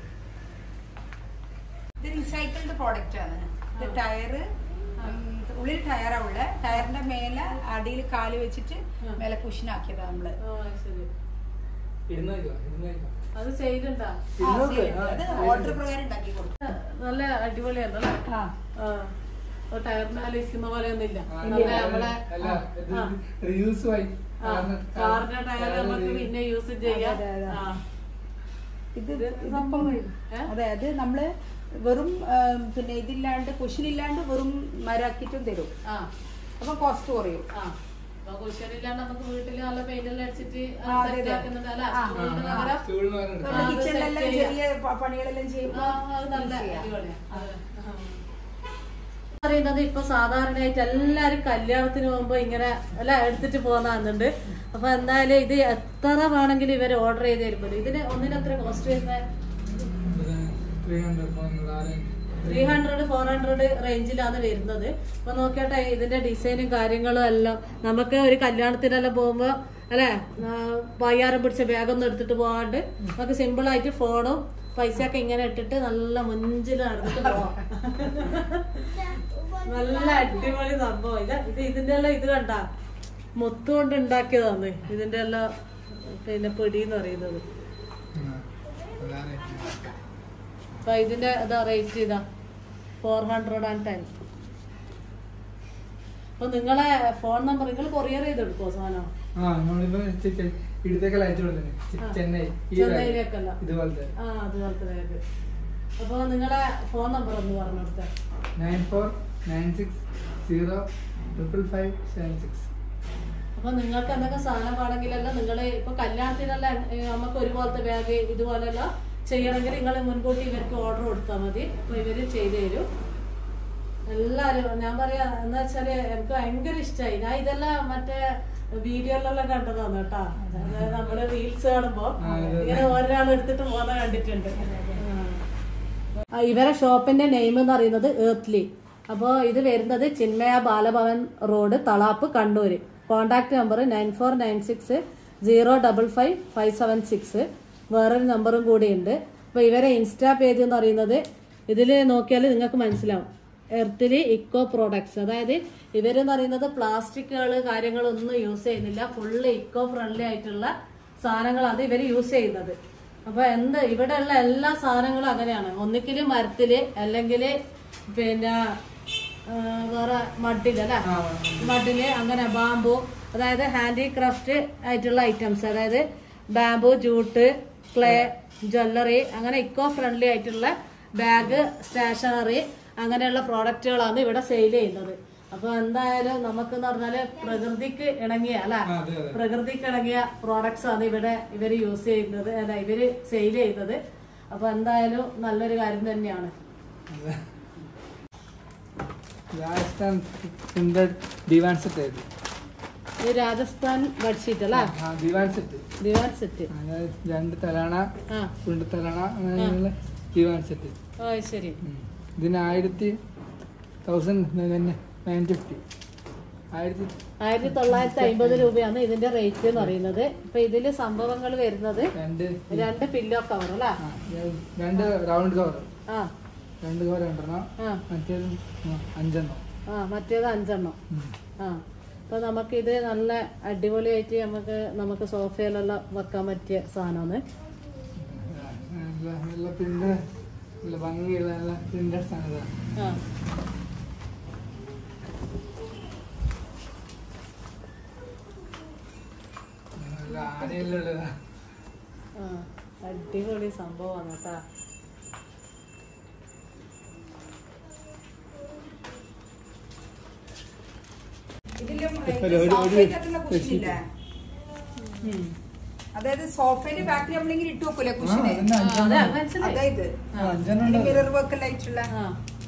ഇത് റീസൈക്കിൾഡ് പ്രോഡക്റ്റ് ആണ് ഇത് ടയറ് ഉള്ളിൽ ടയറാ ഉള്ള ടയറിന്റെ മേലെ അടിയിൽ കാല് വെച്ചിട്ട് ആ. മേലെ കുഷനാക്കിയതാ നമ്മള് ഓ അത് ശരി ഇരുന്നേക്കോ ഇരുന്നേക്കോ അത് ചെയ്തിട്ടുണ്ടാ ആ, ഇരുന്നൂറ്? ശരി. ആ, അത് ശരി. ഓർഡർ പ്രകാരം ഉണ്ടാക്കി കൊടുത്തു നല്ല അടിപൊളിയായിരുന്നല്ലേ ആ ആ ഓ, ടയറിന് ആലോചിക്കുന്ന പോലെ ഒന്നുമില്ല ആ, നല്ല നമ്മളെ അല്ല ഇത് ആ. റീയൂസ് ആയി ആ, കാരണം കാറിന്റെ ടയർ നമുക്ക് പിന്നെ യൂസ് ചെയ്യാം അതെ, അതെ, അതെ. ആ. ഇത് ഇത് ഇതിപ്പം സംഭവം ഏ? അതെ അത് നമ്മള് വെറും ആ, പിന്നെ ഇതില്ലാണ്ട് കുഷനില്ലാണ്ട് വെറും മരാക്കിയിട്ടും തരും ആ അപ്പൊ കോസ്റ്റ് കുറയും ആ അപ്പൊ കുശലില്ലാണ്ട് നമുക്ക് വീട്ടില് നല്ല പെയിന്റ് എല്ലാം അടിച്ചിട്ട് ആ, അതെ, സെറ്റ് അതെ. ആക്കുന്നുണ്ട് അല്ല ആ, സ്കൂളിന് ആ, പകരം സ്റ്റൂളിന് പകരം എടുക്കാം. ആ, അത് കിച്ചണിലെല്ലാം set ചെയ്യാം. ചെറിയ പ- പണികളെല്ലാം ആ, ചെയ്യുമ്പോൾ അത് നല്ല use ചെയ്യാം. അടിപൊളിയാ. അതെ. ആ. പറയുന്നത് ഇപ്പൊ സാധാരണയായിട്ട് എല്ലാരും കല്യാണത്തിന് പോകുമ്പോ ഇങ്ങനെ അല്ല എടുത്തിട്ട് പോകുന്നുണ്ട് അപ്പൊ എന്തായാലും ഇത് എത്ര വേണമെങ്കിലും ഇവര് ഓർഡർ ചെയ്ത് തരുമല്ലോ ഇതിന് ഒന്നിന് എത്ര കോസ്റ്റ് വരുന്നത് ഇത് 300, 400, ആ range. Three hundred four hundred റേഞ്ചിലാണ് വരുന്നത് അപ്പൊ നോക്കിയാട്ടെ ഇതിന്റെ ഡിസൈനും കാര്യങ്ങളും എല്ലാം നമുക്ക് ഒരു കല്യാണത്തിനെല്ലാം പോകുമ്പോ അല്ലെ പയ്യാരം പിടിച്ച ബാഗൊന്നും എടുത്തിട്ട് പോകാണ്ട് നമുക്ക് സിമ്പിൾ ആയിട്ട് ഫോണും പൈസയൊക്കെ ഇങ്ങനെ ഇട്ടിട്ട് നല്ല മുഞ്ചിൽ നടന്നിട്ട് പോവാം നല്ല അടിപൊളി സംഭവം ഇത് ഇത് ഇതിന്റെ എല്ലാം ഇത് കണ്ട മുത്തുകൊണ്ട് ഉണ്ടാക്കിയതാണ് ഇതിന്റെ എല്ലാം പിന്നെ പിടി എന്ന് പറയുന്നത് ആ, അതാ range. അപ്പൊ ഇതിന്റെ ഇതാ റേറ്റ് ഇതാ ഫോർ ഹൺഡ്രഡ് ആൻഡ് ടെൻ അപ്പൊ നിങ്ങളെ ഫോൺ നമ്പർ നിങ്ങൾ കൊറിയർ ചെയ്തെടുക്കോ സാധനം ആ നമ്മളിപ്പോ ചെ- ചെ- ഇവിടത്തേക്കല്ല അയച്ചു കൊടുത്തത് ആ. ചെന്നൈ ഈ ചെന്നൈയിലേക്കല്ല ഇതുപോലത്തെ ആ അതുപോലത്തെ ബാഗ് അപ്പൊ നിങ്ങളെ ഫോൺ നമ്പർ ഒന്ന് പറഞ്ഞു കൊടുത്തേ nine four nine six zero triple five seven six അപ്പൊ നിങ്ങൾക്ക് എന്തൊക്കെ സാധനം വേണമെങ്കിലെല്ലാം നിങ്ങൾ ഇപ്പൊ കല്യാണത്തിനെല്ലാം ഏ, നമുക്ക് ഒരുപോലത്തെ ബാഗ് ഇതുപോലെല്ലാം ചെയ്യണമെങ്കിൽ നിങ്ങൾ മുൻകൂട്ടി ഇവർക്ക് ഓർഡർ കൊടുത്താൽ മതി അപ്പൊ ഇവര് ചെയ്തു തരും എല്ലാരും ഞാൻ പറയാ എന്ന് വെച്ചാല് എനിക്ക് ഭയങ്കര ഇഷ്ടമായി ഞാൻ ഇതെല്ലാം മറ്റേ വീഡിയോയിലെല്ലാം കണ്ടതാണ് കേട്ടാ അതായത് നമ്മള് റീൽസ് കാണുമ്പോ ആ, അതെ, അതെ. ഇങ്ങനെ ഒരാൾ എടുത്തിട്ട് പോകുന്ന കണ്ടിട്ടുണ്ട് ആ, ഇവരെ ഷോപ്പിന്റെ നെയിം എന്ന് പറയുന്നത് ഏർത്ത്ലി അപ്പോൾ ഇത് വരുന്നത് Chinmaya Balabhavan road Thalap Kannur contact number nine four nine six zero double five five seven six വേറൊരു നമ്പറും കൂടിയുണ്ട് അപ്പോൾ ഇവരെ ഇൻസ്റ്റാ പേജ് എന്ന് പറയുന്നത് ഇതിൽ നോക്കിയാൽ നിങ്ങൾക്ക് മനസ്സിലാവും എർത്തിലി ഇക്കോ പ്രോഡക്ട്സ് അതായത് ഇവരെന്ന് പറയുന്നത് പ്ലാസ്റ്റിക്കുകൾ കാര്യങ്ങളൊന്നും യൂസ് ചെയ്യുന്നില്ല ഫുള്ള് ഇക്കോ ഫ്രണ്ട്ലി ആയിട്ടുള്ള സാധനങ്ങളാണ് ഇവർ യൂസ് ചെയ്യുന്നത് അപ്പൊ എന്ത് ഇവിടെയുള്ള എല്ലാ സാധനങ്ങളും അങ്ങനെയാണ് ഒന്നിക്കല് മരത്തില് അല്ലെങ്കിൽ പിന്നെ ആ, വേറെ മഡില് അല്ലെ ആ, മഡില് അങ്ങനെ ബാമ്പു അതായത് ഹാൻഡിക്രാഫ്റ്റ് ആയിട്ടുള്ള ഐറ്റംസ് അതായത് ബാമ്പു ജൂട്ട് ക്ലേ ജ്വല്ലറി അങ്ങനെ ഇക്കോ ഫ്രണ്ട്ലി ആയിട്ടുള്ള ബാഗ് സ്റ്റേഷനറി അങ്ങനെയുള്ള പ്രോഡക്റ്റുകളാണ് ഇവിടെ സെയിൽ ചെയ്യുന്നത് അപ്പൊ എന്തായാലും നമുക്കെന്ന് പറഞ്ഞാല് പ്രകൃതിക്ക് ഇണങ്ങിയ അല്ലെ ആ, അതെ അതെ പ്രകൃതിക്ക് ഇണങ്ങിയ പ്രോഡക്ട്സ് ആണ് ഇവിടെ ഇവര് യൂസ് ചെയ്യുന്നത് അല്ല ഇവര് സെയിൽ ചെയ്യുന്നത് അപ്പൊ എന്തായാലും നല്ലൊരു കാര്യം തന്നെയാണ് അതെ. രാജസ്ഥാൻ പ്രിന്റഡ് ദിവാൻ സെറ്റ് ആയത് ഈ രാജസ്ഥാൻ ബെഡ്ഷീറ്റ് അല്ലേ ആ ദിവാൻ സെറ്റ് ദിവാൻ സെറ്റ് അതായത് രണ്ട് തലാണ ആ രണ്ട് തലാണ അങ്ങനെയുള്ള ദിവാൻ സെറ്റ് ഓ ശരി ഉം. ഇതിന് ആയിരത്തി തൗസൻഡ് നയൻ ഫിഫ്റ്റി ആയിരത്തി ആയിരത്തി തൊള്ളായിരത്തി അമ്പത് രൂപയാണ് ഇതിന്റെ റേറ്റ് എന്ന് പറയുന്നത് ഇപ്പൊ ഇതില് സംഭവങ്ങൾ വരുന്നത് രണ്ട് രണ്ട് പില്ലോ കവർ അല്ലേ ആ, രണ്ട് റൗണ്ട് കവർ ആ രണ്ട് കവർ രണ്ടെണ്ണം ആ മറ്റേത് ആ, അഞ്ചെണ്ണം ആ മറ്റേത് അഞ്ചെണ്ണം ഉം. ആ അപ്പൊ നമുക്കിത് നല്ല അടിപൊളിയായിട്ട് നമുക്ക് നമുക്ക് സോഫയിലെല്ലാം വെക്കാൻ പറ്റിയ സാധനമാണ് ആ, നല്ല നല്ല പ്രിന്റ് നല്ല ഭംഗിയുള്ള നല്ല പ്രിന്റഡ് ആണ് ഇതാ. ആ നല്ല ആനയെല്ലാം ഉള്ളതാ ആ അടിപൊളി സംഭവമാണ് കേട്ടാ ഇതിലും ഒരു- ഒരു- സോഫയിലുള്ള ഒരു- കുഷനില്ലേ ഉം. അതായത് സോഫയുടെ ബാക്കിൽ നമ്മളിങ്ങനെ ഇട്ട് വെക്കൂലേ ആ, കുഷന് അതന്നെ ആ, അതെ അഞ്ചെണ്ണം മനസ്സിലായി അതായത് ആ, അഞ്ചെണ്ണം ഉണ്ട് മിറർ വർക്ക് എല്ലാം ആയിട്ടുള്ള ആ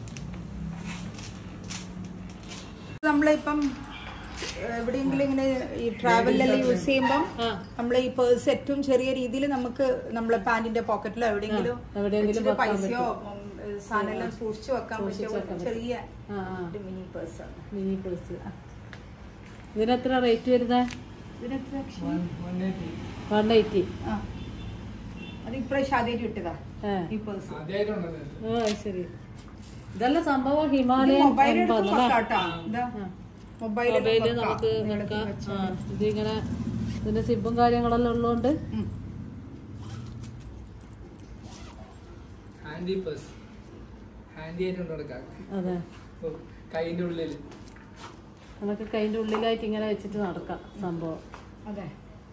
നമ്മളിപ്പം എവിടെയെങ്കിലും ഇങ്ങനെ ഈ ട്രാവലിലെല്ലാം യൂസ് ചെയ്യുമ്പം ആ നമ്മൾ ഈ പേഴ്സ് ഏറ്റവും ചെറിയ രീതിയിൽ നമുക്ക് നമ്മളെ പാന്റിന്റെ പോക്കറ്റിലോ എവിടെയെങ്കിലും ആ, എവിടെയെങ്കിലും വെച്ചിട്ട് വെക്കാൻ പൈസയോ ഉം, സാധനം എല്ലാം സൂക്ഷിച്ചു വെക്കാൻ സൂക്ഷിച്ച് പറ്റിയ വെക്കാൻ ഒരു ചെറിയ ആ ആ ഒരു മിനി പേഴ്സാണ് മിനി പേഴ്സ് ഇതിനെത്ര റേറ്റ് വരുന്നത് ഇതിനെത്ര ലക്ഷം? One- one eighty. One eighty ആ അത് ഇപ്രാവശ്യം ആദ്യമായിട്ട് ഇട്ടതാ ഏ ഈ പേഴ്സ് ആദ്യമായിട്ടുണ്ടത് ഓ അത് ശരി ഇതെല്ലാം സംഭവം ഹിമാലയൻ മൊബൈൽ എൺപത് അല്ലേ മൊബൈൽ മൊബൈല് നമുക്ക് വെക്കാം ആ ഇതിങ്ങനെ ഇതിന്റെ സിബും കാര്യങ്ങളെല്ലാം ഉള്ളതുകൊണ്ട് ഹാൻഡി പേഴ്സ് ഹാൻഡി ആയിട്ടുണ്ട് കൊടുക്കാം അതെ ഓ, കൈന്റെ ഉള്ളിൽ നമുക്ക് കൈൻ്റെ ഉള്ളിലായിട്ട് ഇങ്ങനെ വെച്ചിട്ട് നടക്കാം സംഭവം അതെ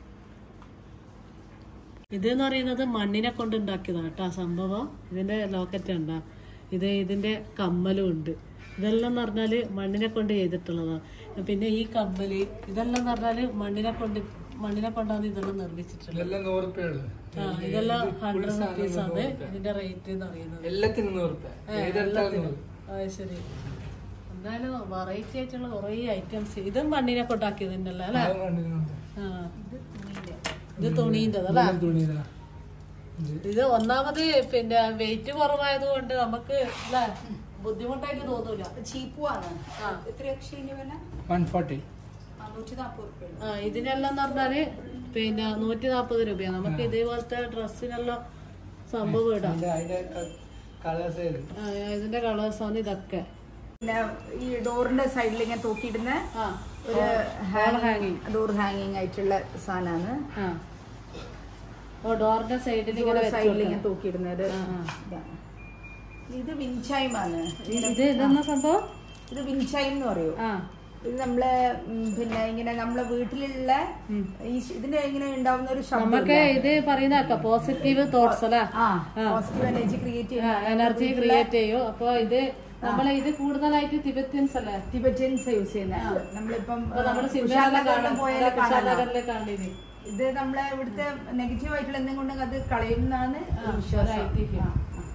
ഇത് എന്ന് പറയുന്നത് മണ്ണിനെ കൊണ്ട് ഉണ്ടാക്കിയതാണ് കേട്ടോ സംഭവം ഇതിന്റെ ലോക്കറ്റ് ഉണ്ടാ ഇത് ഇതിന്റെ കമ്മലും ഉണ്ട് ഇതെല്ലാം എന്ന് പറഞ്ഞാല് മണ്ണിനെ കൊണ്ട് ചെയ്തിട്ടുള്ളതാണ് പിന്നെ ഈ കമ്മല് ഇതെല്ലാം എന്ന് പറഞ്ഞാല് മണ്ണിനെ കൊണ്ട് മണ്ണിനെ കൊണ്ടാണ് ഇതെല്ലാം നിർമ്മിച്ചിട്ടുള്ളത് ഇതെല്ലാം നൂറ് റുപ്യ ഉള്ളത് ആ ഇതെല്ലാം ഹൺഡ്രഡ് റുപ്പീസ് ആണ് ഇതിന്റെ റേറ്റ് എന്ന് പറയുന്നത് എല്ലാത്തിനും നൂറ് റുപ്യ ഏതെടുത്താലും നൂറ് ആ ശരി എന്തായാലും വെറൈറ്റി ആയിട്ടുള്ള കുറേ ഐറ്റംസ് ഇതും മണ്ണിനെ കൊണ്ടാക്കിയത് തന്നെയല്ലേ അല്ലേ അത് കണ്ടിട്ടുണ്ട്. ആ ഇത് തുണീൻ്റെ അല്ലേ ഇതെല്ലാം തുണിയിതാ. ഇത് ഇത് ഒന്നാമത് പിന്നെ വെയിറ്റ് കുറവായത് കൊണ്ട് നമുക്ക് അല്ലേ ബുദ്ധിമുട്ടായിട്ട് തോന്നൂല ചീപ്പുമാണ് ആ. എത്ര ലക്ഷം വില 140. നൂറ്റി നാൽപ്പത് റുപ്യ ആ ഇതിനെല്ലാം എന്ന് പറഞ്ഞാല് പിന്നെ നൂറ്റി നാൽപ്പത് രൂപയാണ് നമുക്ക് ഇതേപോലത്തെ ഡ്രസ്സിനെല്ലാം സംഭവം ഇടാം അതിന്റെ- അതിന്റെ കളേഴ്സ് ഏത് ആ, ഇതിന്റെ കളേഴ്സാണ് ഇതൊക്കെ പിന്നെ ഈ ഡോറിന്റെ സൈഡിൽ ഇങ്ങനെ തൂക്കിയിടുന്ന ആ ഒരു ഹാങ്ങിങ് ഡോർ ഹാങ്ങിങ് ആയിട്ടുള്ള സാധനമാണ് ആ ഓ ഡോറിന്റെ സൈഡിൽ ഇങ്ങനെ വെച്ച് സൈഡിൽ കൊടുക്കണം. ഇങ്ങനെ തൂക്കിയിടുന്നത് ആ, ആ. ഇതാണ്. ഇത് വിൻചൈമാണ് ഇത് ഇതെന്നാ സംഭവം ഇത് വിൻചൈം എന്ന് പറയൂ ആ ഇത് നമ്മളെ ഉം, പിന്നെ ഇങ്ങനെ നമ്മളെ വീട്ടിലുള്ള ഈ ശ- ഇതിന്റെ ഇങ്ങനെ ഉണ്ടാവുന്ന ഒരു ശബ്ദം നമുക്ക് ഇത് പറയുന്നേക്കാം പോസിറ്റീവ് തോട്ട്സ് അല്ലേ ആ പോസിറ്റീവ് എനർജി ക്രിയേറ്റ് ചെയ്യുന്ന എനർജി ക്രിയേറ്റ് ചെയ്യും അപ്പൊ ഇത് നമ്മളെ ഇത് കൂടുതലായിട്ട് തിബത്യൻസ് അല്ലേ ടിബറ്റൻസ് യൂസ് ചെയ്യുന്നത് നമ്മളിപ്പം അപ്പൊ നമ്മള് ആ, സിംഹയെല്ലാം കുശാലനഗറിലും പോയാൽ കാണാം കുശാലനഗറിലെ കാണില്ലേ ഇത് നമ്മളെ ഇവിടുത്തെ നെഗറ്റീവ് ആയിട്ടുള്ള എന്തെങ്കിലും ഉണ്ടെങ്കിൽ അത് കളയുന്നതാണ് ആ, ഒരു വിശ്വാസം ഒരു ഐതിഹ്യം. ആ, ആ.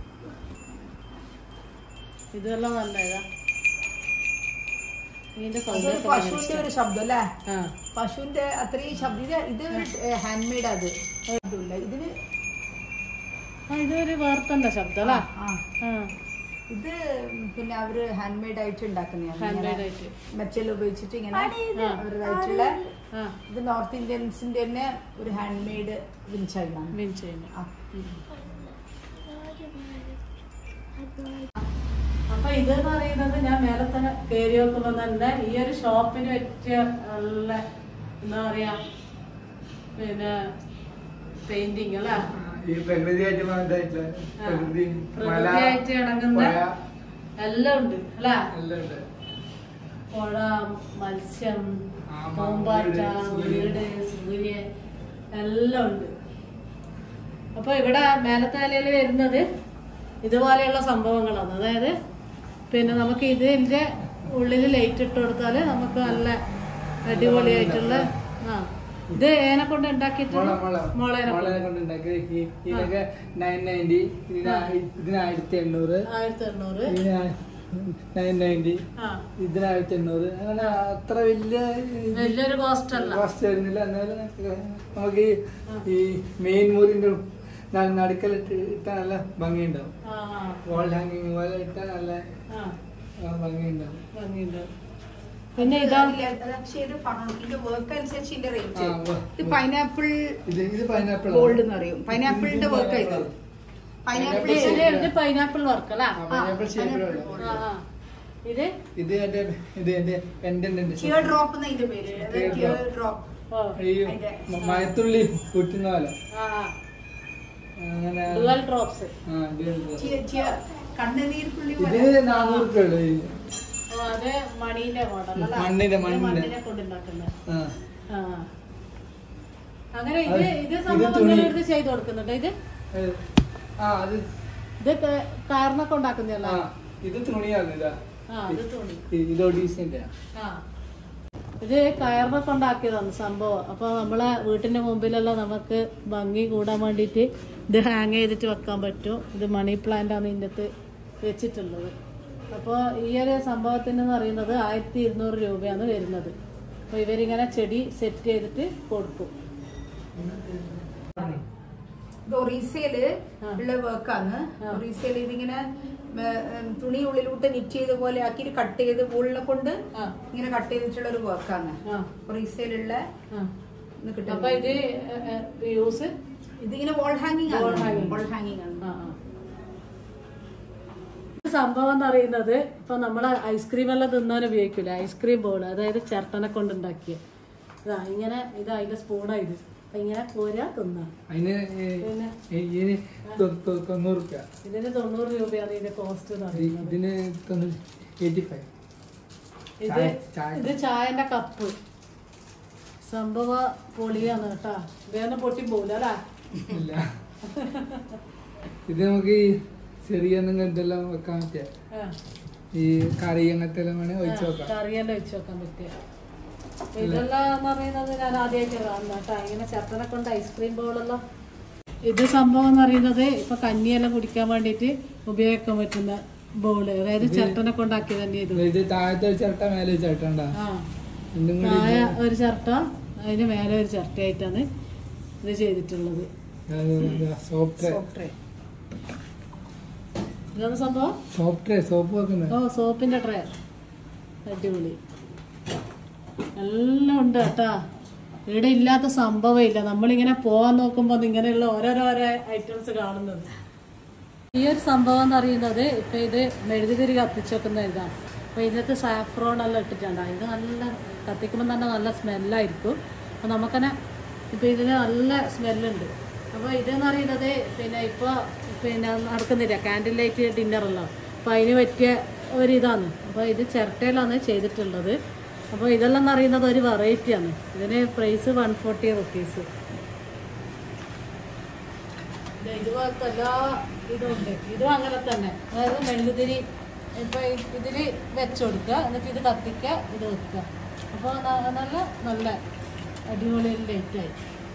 ഇതെല്ലാം നല്ല ഇതാ ഇതിന്റെ അതൊരു സൗന്ദര്യം പശുവിന്റെ ഒരു ശബ്ദം അല്ലേ ആ പശുവിന്റെ അത്രയും ശബ്ദം ഇത് ഇത് ഒരു ഹാൻഡ് മെയ്ഡ് അത് ഇല്ല ഇതിന് ആ, ഇതൊരു വേർത്തന്റെ ശബ്ദം അല്ലേ ആ ആ ഇത് പിന്നെ അവര് ഹാൻഡ് മെയ്ഡ് ആയിട്ട് ഉണ്ടാക്കുന്നതാണ് ഹാൻഡ് മെയ്ഡ് ആയിട്ട് മെറ്റൽ ഉപയോഗിച്ചിട്ട് ഇങ്ങനെ അവരുടേതായിട്ടുള്ള ആ ഇത് നോർത്ത് ഇന്ത്യൻസിന്റെ തന്നെ ഒരു ഹാൻഡ് മെയ്ഡ് വിൻചൈമാണ് മീൻ ചെയ്യുന്നത് ആ അപ്പൊ ഇത് പറയുന്നത് ഞാൻ മേലെ തന്നെ കയറി നോക്കുമ്പോ തന്നെ ഈ ഒരു ഷോപ്പിന് പറ്റിയ നല്ല എന്താ പറയാ പിന്നെ പെയിന്റിങ് അല്ലേ ഈ പ്രകൃതിയായിട്ട് ഇതായിട്ടുള്ള ആ. പ്രകൃതി മല പ്രകൃതിയായിട്ട് ഇണങ്ങുന്ന പുഴ എല്ലാം ഉണ്ട് അല്ലേ എല്ലാം ഉണ്ട് പുഴ മത്സ്യം ആമ, പൂമ്പാറ്റ വീട്, വീട് സൂര്യൻ എല്ലാം ഉണ്ട് അപ്പൊ ഇവിടെ മേലത്തെ നിലയിൽ വരുന്നത് ഇതുപോലെയുള്ള സംഭവങ്ങളാണ് അതായത് പിന്നെ നമുക്ക് ഇതിന്റെ ഉള്ളിൽ ലൈറ്റ് ഇട്ട് കൊടുത്താല് നമുക്ക് നല്ല അടിപൊളിയായിട്ടുള്ള ആ ഇത് ഏനെ കൊണ്ട് ഉണ്ടാക്കിയിട്ട് മുള മുള മുളേനെ കൊണ്ട് മുളയെ കൊണ്ട് ഉണ്ടാക്കി ഈ- ഇതിനൊക്കെ നയൻ നയൻറ്റി ഇതിന് ഇതിന് ആയിരത്തി എണ്ണൂറ് ആയിരത്തി എണ്ണൂറ് ഇതിന് നയൻ നയൻറ്റി ആ ഇതിന് ആയിരത്തി എണ്ണൂറ് അങ്ങനെ അത്ര വലിയ വലിയൊരു കോസ്റ്റ് അല്ല കോസ്റ്റ് വരുന്നില്ല എന്നാലും നമുക്ക് ഈ ഈ മെയിൻ മുറിന്റെ നടുക്കലിട്ട് ഇട്ടാൽ നല്ല ഭംഗിയുണ്ടാവും ആ ആ, വാൾ ഹാങ്ങിങ് പോലെ ഇട്ടാൽ നല്ല ആ ആ, ഭംഗിയുണ്ടാവും ഭംഗിയുണ്ട് പിന്നെ ഇതാ പക്ഷേ ഇത് പറഞ്ഞു ഇതിന്റെ വർക്ക് അനുസരിച്ച് ഇതിന്റെ റേറ്റ് ആ, വ- ഇത് പൈനാപ്പിൾ ഇത് ഇത് പൈനാപ്പിൾ ഗോൾഡ് എന്ന് പറയും പൈനാപ്പിളിന്റെ വർക്ക് ഇത് പൈനാപ്പിൾ ഇത് ഇത് പൈനാപ്പിൾ വർക്ക് അല്ലേ പൈനാപ്പിൾ ഷേപ്പിലുള്ള ആ, ആ. ഇത് ഇത് എന്റെ ഇത് എന്റെ എന്റെ ടിയർ ഡ്രോപ്പ് എന്ന ഇതിന്റെ പേര് Tear ടിയർ drop. ഡ്രോപ്പ് ഓ ഈ മ- മഴത്തുള്ളി കുറ്റുന്ന പോലെ ആ ആ. അങ്ങനെ ഡുവൽ ഡ്രോപ്സ് ആ, ഇത് ചി- ചി- കണ്ണുനീർത്തുള്ളി ഇത് പോലെ നാനൂറ് റുപ്യ ഉള്ളു അത് മണീന്റെ മോഡൽ മണ്ണിന്റെ, മണ്ണിന്റെ. മണ്ണിനെ കൊണ്ടുണ്ടാക്കുന്നത് ആ ആ. അങ്ങനെ ഇത് അത് ഇത് ഇത് സംഭവം തുണി. ഇങ്ങനെ എടുത്ത് ചെയ്ത് കൊടുക്കുന്നുണ്ട് ഇത് ഏ, ആ അത് ഇത് കാരണൊക്കെ ഉണ്ടാക്കുന്നതല്ല ആ ഇത് തുണിയാണ് ഇതാ ആ ഇത് തുണി ഇ- ഇത് ഒഡീസിന്റെ ആ ഇത് കയറിനൊക്കെ ഉണ്ടാക്കിയതാണ് സംഭവം അപ്പൊ നമ്മളെ വീട്ടിന്റെ മുമ്പിലെല്ലാം നമുക്ക് ഭംഗി കൂടാൻ വേണ്ടിയിട്ട് ഇത് ഹാങ് ചെയ്തിട്ട് വെക്കാൻ പറ്റും ഇത് മണി പ്ലാന്റ് ആണ് ഇതിൻ്റെ അകത്ത് വെച്ചിട്ടുള്ളത് അപ്പോൾ ഈ ഒരു സംഭവത്തിന് എന്ന് പറയുന്നത് ആയിരത്തി ഇരുന്നൂറ് രൂപയാണ് വരുന്നത് അപ്പോൾ ഇവരിങ്ങനെ ചെടി സെറ്റ് ചെയ്തിട്ട് കൊടുക്കും ഇത് ഒറീസയില് ഉള്ള വർക്കാണ് ഒറീസയില് ഇതിങ്ങനെ ഏർ, ഉം, തുണി ഉള്ളിലോട്ട് നിറ്റ് ചെയ്ത പോലെ ആക്കി കട്ട് ചെയ്ത് ഉള്ളിനെ കൊണ്ട് ആ ഇങ്ങനെ കട്ട് ചെയ്തിട്ടുള്ള ഒരു വർക്കാണ് ആ ഒറീസയിലുള്ള ആ ഇത് കിട്ടും അപ്പൊ ഇത് യൂസ് ഇതിങ്ങനെ വാൾ ഹാങ്ങിങ് Wall ആണ് hanging. വാൾ ഹാങ്ങിങ് ആണ് ആ, ആ. ഇത് സംഭവം എന്ന് പറയുന്നത് ഇപ്പൊ നമ്മള് ഐസ്ക്രീം എല്ലാം തിന്നാൻ ഉപയോഗിക്കില്ല ഐസ്ക്രീം ബോൾ അതായത് ചിരട്ടനെ കൊണ്ടുണ്ടാക്കിയ ഇതാ ഇങ്ങനെ ഇത് അതിന്റെ സ്പൂണാ ഇത് അപ്പൊ ഇങ്ങനെ കോരാ തിന്നാം അതിന് ഏ, പിന്നെ ഏ, ഇതിന് തൊ- തൊ- തൊണ്ണൂറ് റുപ്യ ഇതിന് തൊണ്ണൂറ് രൂപയാണ് ഇതിന്റെ കോസ്റ്റ് എന്ന് പറയുന്നത് ഇതിന് തൊണ്ണൂറ് എയ്റ്റി ഫൈവ് ഇത് ചായ- ചായ. ഇത് ചായന്റെ കപ്പ് സംഭവ പൊളിയാണ് കേട്ടാ വേറെ പൊട്ടി പോകില്ല അല്ലേ ഇല്ല ഇത് നമുക്ക് ഈ ചെറിയ എന്തെങ്കിലും ഇതെല്ലാം വെക്കാൻ പറ്റിയ ആ. ഈ കറി അങ്ങനത്തെ എല്ലാം വേണേൽ ഒഴിച്ച് വെക്കാം കറിയെല്ലാം വെച്ച് വെക്കാൻ പറ്റിയ ഇതെല്ലാം എന്ന് പറയുന്നത് ഞാൻ ആദ്യമായിട്ട് കാണുന്ന കേട്ടോ ഇങ്ങനെ ചത്തനെ കൊണ്ട് ഐസ്ക്രീം ബോളെല്ലാം ഇത് സംഭവം എന്ന് പറയുന്നത് ഇപ്പൊ കഞ്ഞിയെല്ലാം കുടിക്കാൻ വേണ്ടിയിട്ട് ഉപയോഗിക്കാൻ പറ്റുന്ന ബോള് അതായത് ചട്ടനെ കൊണ്ടാക്കി തന്നെ ഇത് ഇത് താഴത്തെ ഒരു ചിരട്ട മേലെ ഒരു ചിരട്ട ഉണ്ടാ ആ രണ്ടും കൂടി താഴെ ഒരു ചിരട്ട അതിന് മേലെ ഒരു ചിരട്ടയായിട്ടാണ് ഇത് ചെയ്തിട്ടുള്ളത് സോപ്പ് ട്രേ സോപ്പ് ട്രേ ഇതാണ് സംഭവം സോപ്പ് ട്രേ സോപ്പ് വെക്കുന്നത് ഓ സോപ്പിന്റെ ട്രേ അടിപൊളി എല്ലാം ഉണ്ട് കേട്ടാ ഇവിടെ ഇല്ലാത്ത സംഭവം ഇല്ല നമ്മളിങ്ങനെ പോവാൻ നോക്കുമ്പോൾ ഇങ്ങനെയുള്ള ഓരോരോരോ ഐറ്റംസ് കാണുന്നത് ഈ ഒരു സംഭവം എന്ന് പറയുന്നത് ഇപ്പൊ ഇത് മെഴുകുതിരി കത്തിച്ച് വെക്കുന്ന ഇതാണ് അപ്പൊ ഇതിനകത്ത് സാഫ്രോൺ എല്ലാം ഇട്ടിട്ടുണ്ട് ഇത് നല്ല കത്തിക്കുമ്പോൾ തന്നെ നല്ല സ്മെല്ലായിരിക്കും അപ്പൊ നമുക്കന്നെ ഇപ്പൊ ഇതിന് നല്ല സ്മെല്ലുണ്ട് അപ്പോൾ ഇതെന്ന് പറയുന്നത് പിന്നെ ഇപ്പോൾ പിന്നെ നടക്കുന്നില്ല കാൻഡിൽ ലൈറ്റ് ഡിന്നറല്ലോ അപ്പോൾ അതിന് പറ്റിയ ഒരിതാണ് അപ്പോൾ ഇത് ചിരട്ടയിലാണ് ചെയ്തിട്ടുള്ളത് അപ്പോൾ ഇതെല്ലാം എന്ന് പറയുന്നത് ഒരു വെറൈറ്റിയാണ് ഇതിന് പ്രൈസ് വൺ ഫോർട്ടി റുപ്പീസ് ദേ ഇതുപോലത്തെ എല്ലാ ഇതും ഉണ്ട് ഇതും അങ്ങനെ തന്നെ അതായത് മെഴുകുതിരി ഇപ്പൊ ഇ- ഇതില് വെച്ചുകൊടുക്കുക എന്നിട്ട് ഇത് കത്തിക്കുക ഇത് വെക്കുക അപ്പോൾ നല്ല നല്ല അടിപൊളി ലൈറ്റായി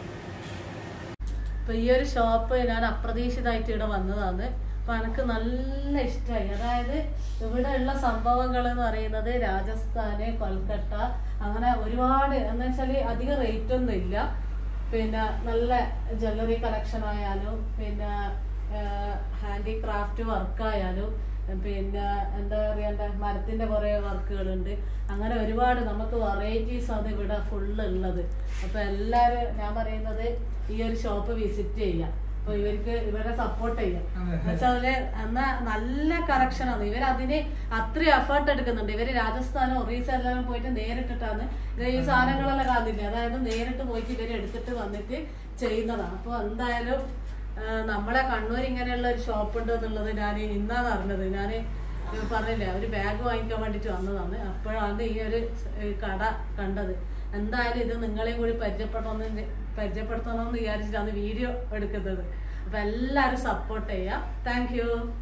ഇപ്പൊ ഈ ഒരു ഷോപ്പ് ഞാൻ അപ്രതീക്ഷിതമായിട്ട് ഇവിടെ വന്നതാണ് അപ്പൊ എനിക്ക് നല്ല ഇഷ്ടമായി അതായത് ഇവിടെ ഉള്ള സംഭവങ്ങൾ എന്ന് പറയുന്നത് രാജസ്ഥാന് കൊൽക്കത്ത അങ്ങനെ ഒരുപാട് എന്ന് വെച്ചാല് അധികം റേറ്റ് ഒന്നും ഇല്ല പിന്നെ നല്ല ജ്വല്ലറി കളക്ഷൻ ആയാലും പിന്നെ ഹാൻഡിക്രാഫ്റ്റ് വർക്ക് ആയാലും പിന്നെ എന്താ പറയണ്ട മരത്തിന്റെ കുറെ വർക്കുകളുണ്ട് അങ്ങനെ ഒരുപാട് നമുക്ക് വെറൈറ്റീസ് ആണ് ഇവിടെ ഫുള്ള് ഉള്ളത് അപ്പൊ എല്ലാരും ഞാൻ പറയുന്നത് ഈ ഒരു ഷോപ്പ് വിസിറ്റ് ചെയ്യാം അപ്പൊ ഇവർക്ക് ഇവരെ സപ്പോർട്ട് ചെയ്യാം അതെ. എന്നുവെച്ചാല് എന്നാ നല്ല കറക്ഷൻ ആണ് ഇവർ അതിന് അത്രയും എഫേർട്ട് എടുക്കുന്നുണ്ട് ഇവര് രാജസ്ഥാനോ ഒറീസ എല്ലാം പോയിട്ട് നേരിട്ടിട്ടാണ് ഇത് ഈ സാധനങ്ങളെല്ലാം കാണുന്നില്ല അതായത് നേരിട്ട് പോയിട്ട് ഇവര് എടുത്തിട്ട് വന്നിട്ട് ചെയ്യുന്നതാണ് അപ്പൊ എന്തായാലും ആ, നമ്മളെ കണ്ണൂർ ഇങ്ങനെയുള്ള ഒരു ഷോപ്പ് ഉണ്ട് എന്നുള്ളത് ഞാൻ ഇന്നാണ് അറിഞ്ഞത് ഞാൻ പറഞ്ഞില്ലേ ഒരു ബാഗ് വാങ്ങിക്കാൻ വേണ്ടിട്ട് വന്നതാണ് അപ്പോഴാണ് ഈ ഒരു ഏ, കട കണ്ടത് എന്തായാലും ഇത് നിങ്ങളെയും കൂടി പരിചയപ്പെടണമെന്ന് പരിചയപ്പെടുത്തണമെന്ന് വിചാരിച്ചിട്ടാണ് വീഡിയോ എടുക്കുന്നത് അപ്പൊ എല്ലാവരും സപ്പോർട്ട് ചെയ്യാം താങ്ക് യു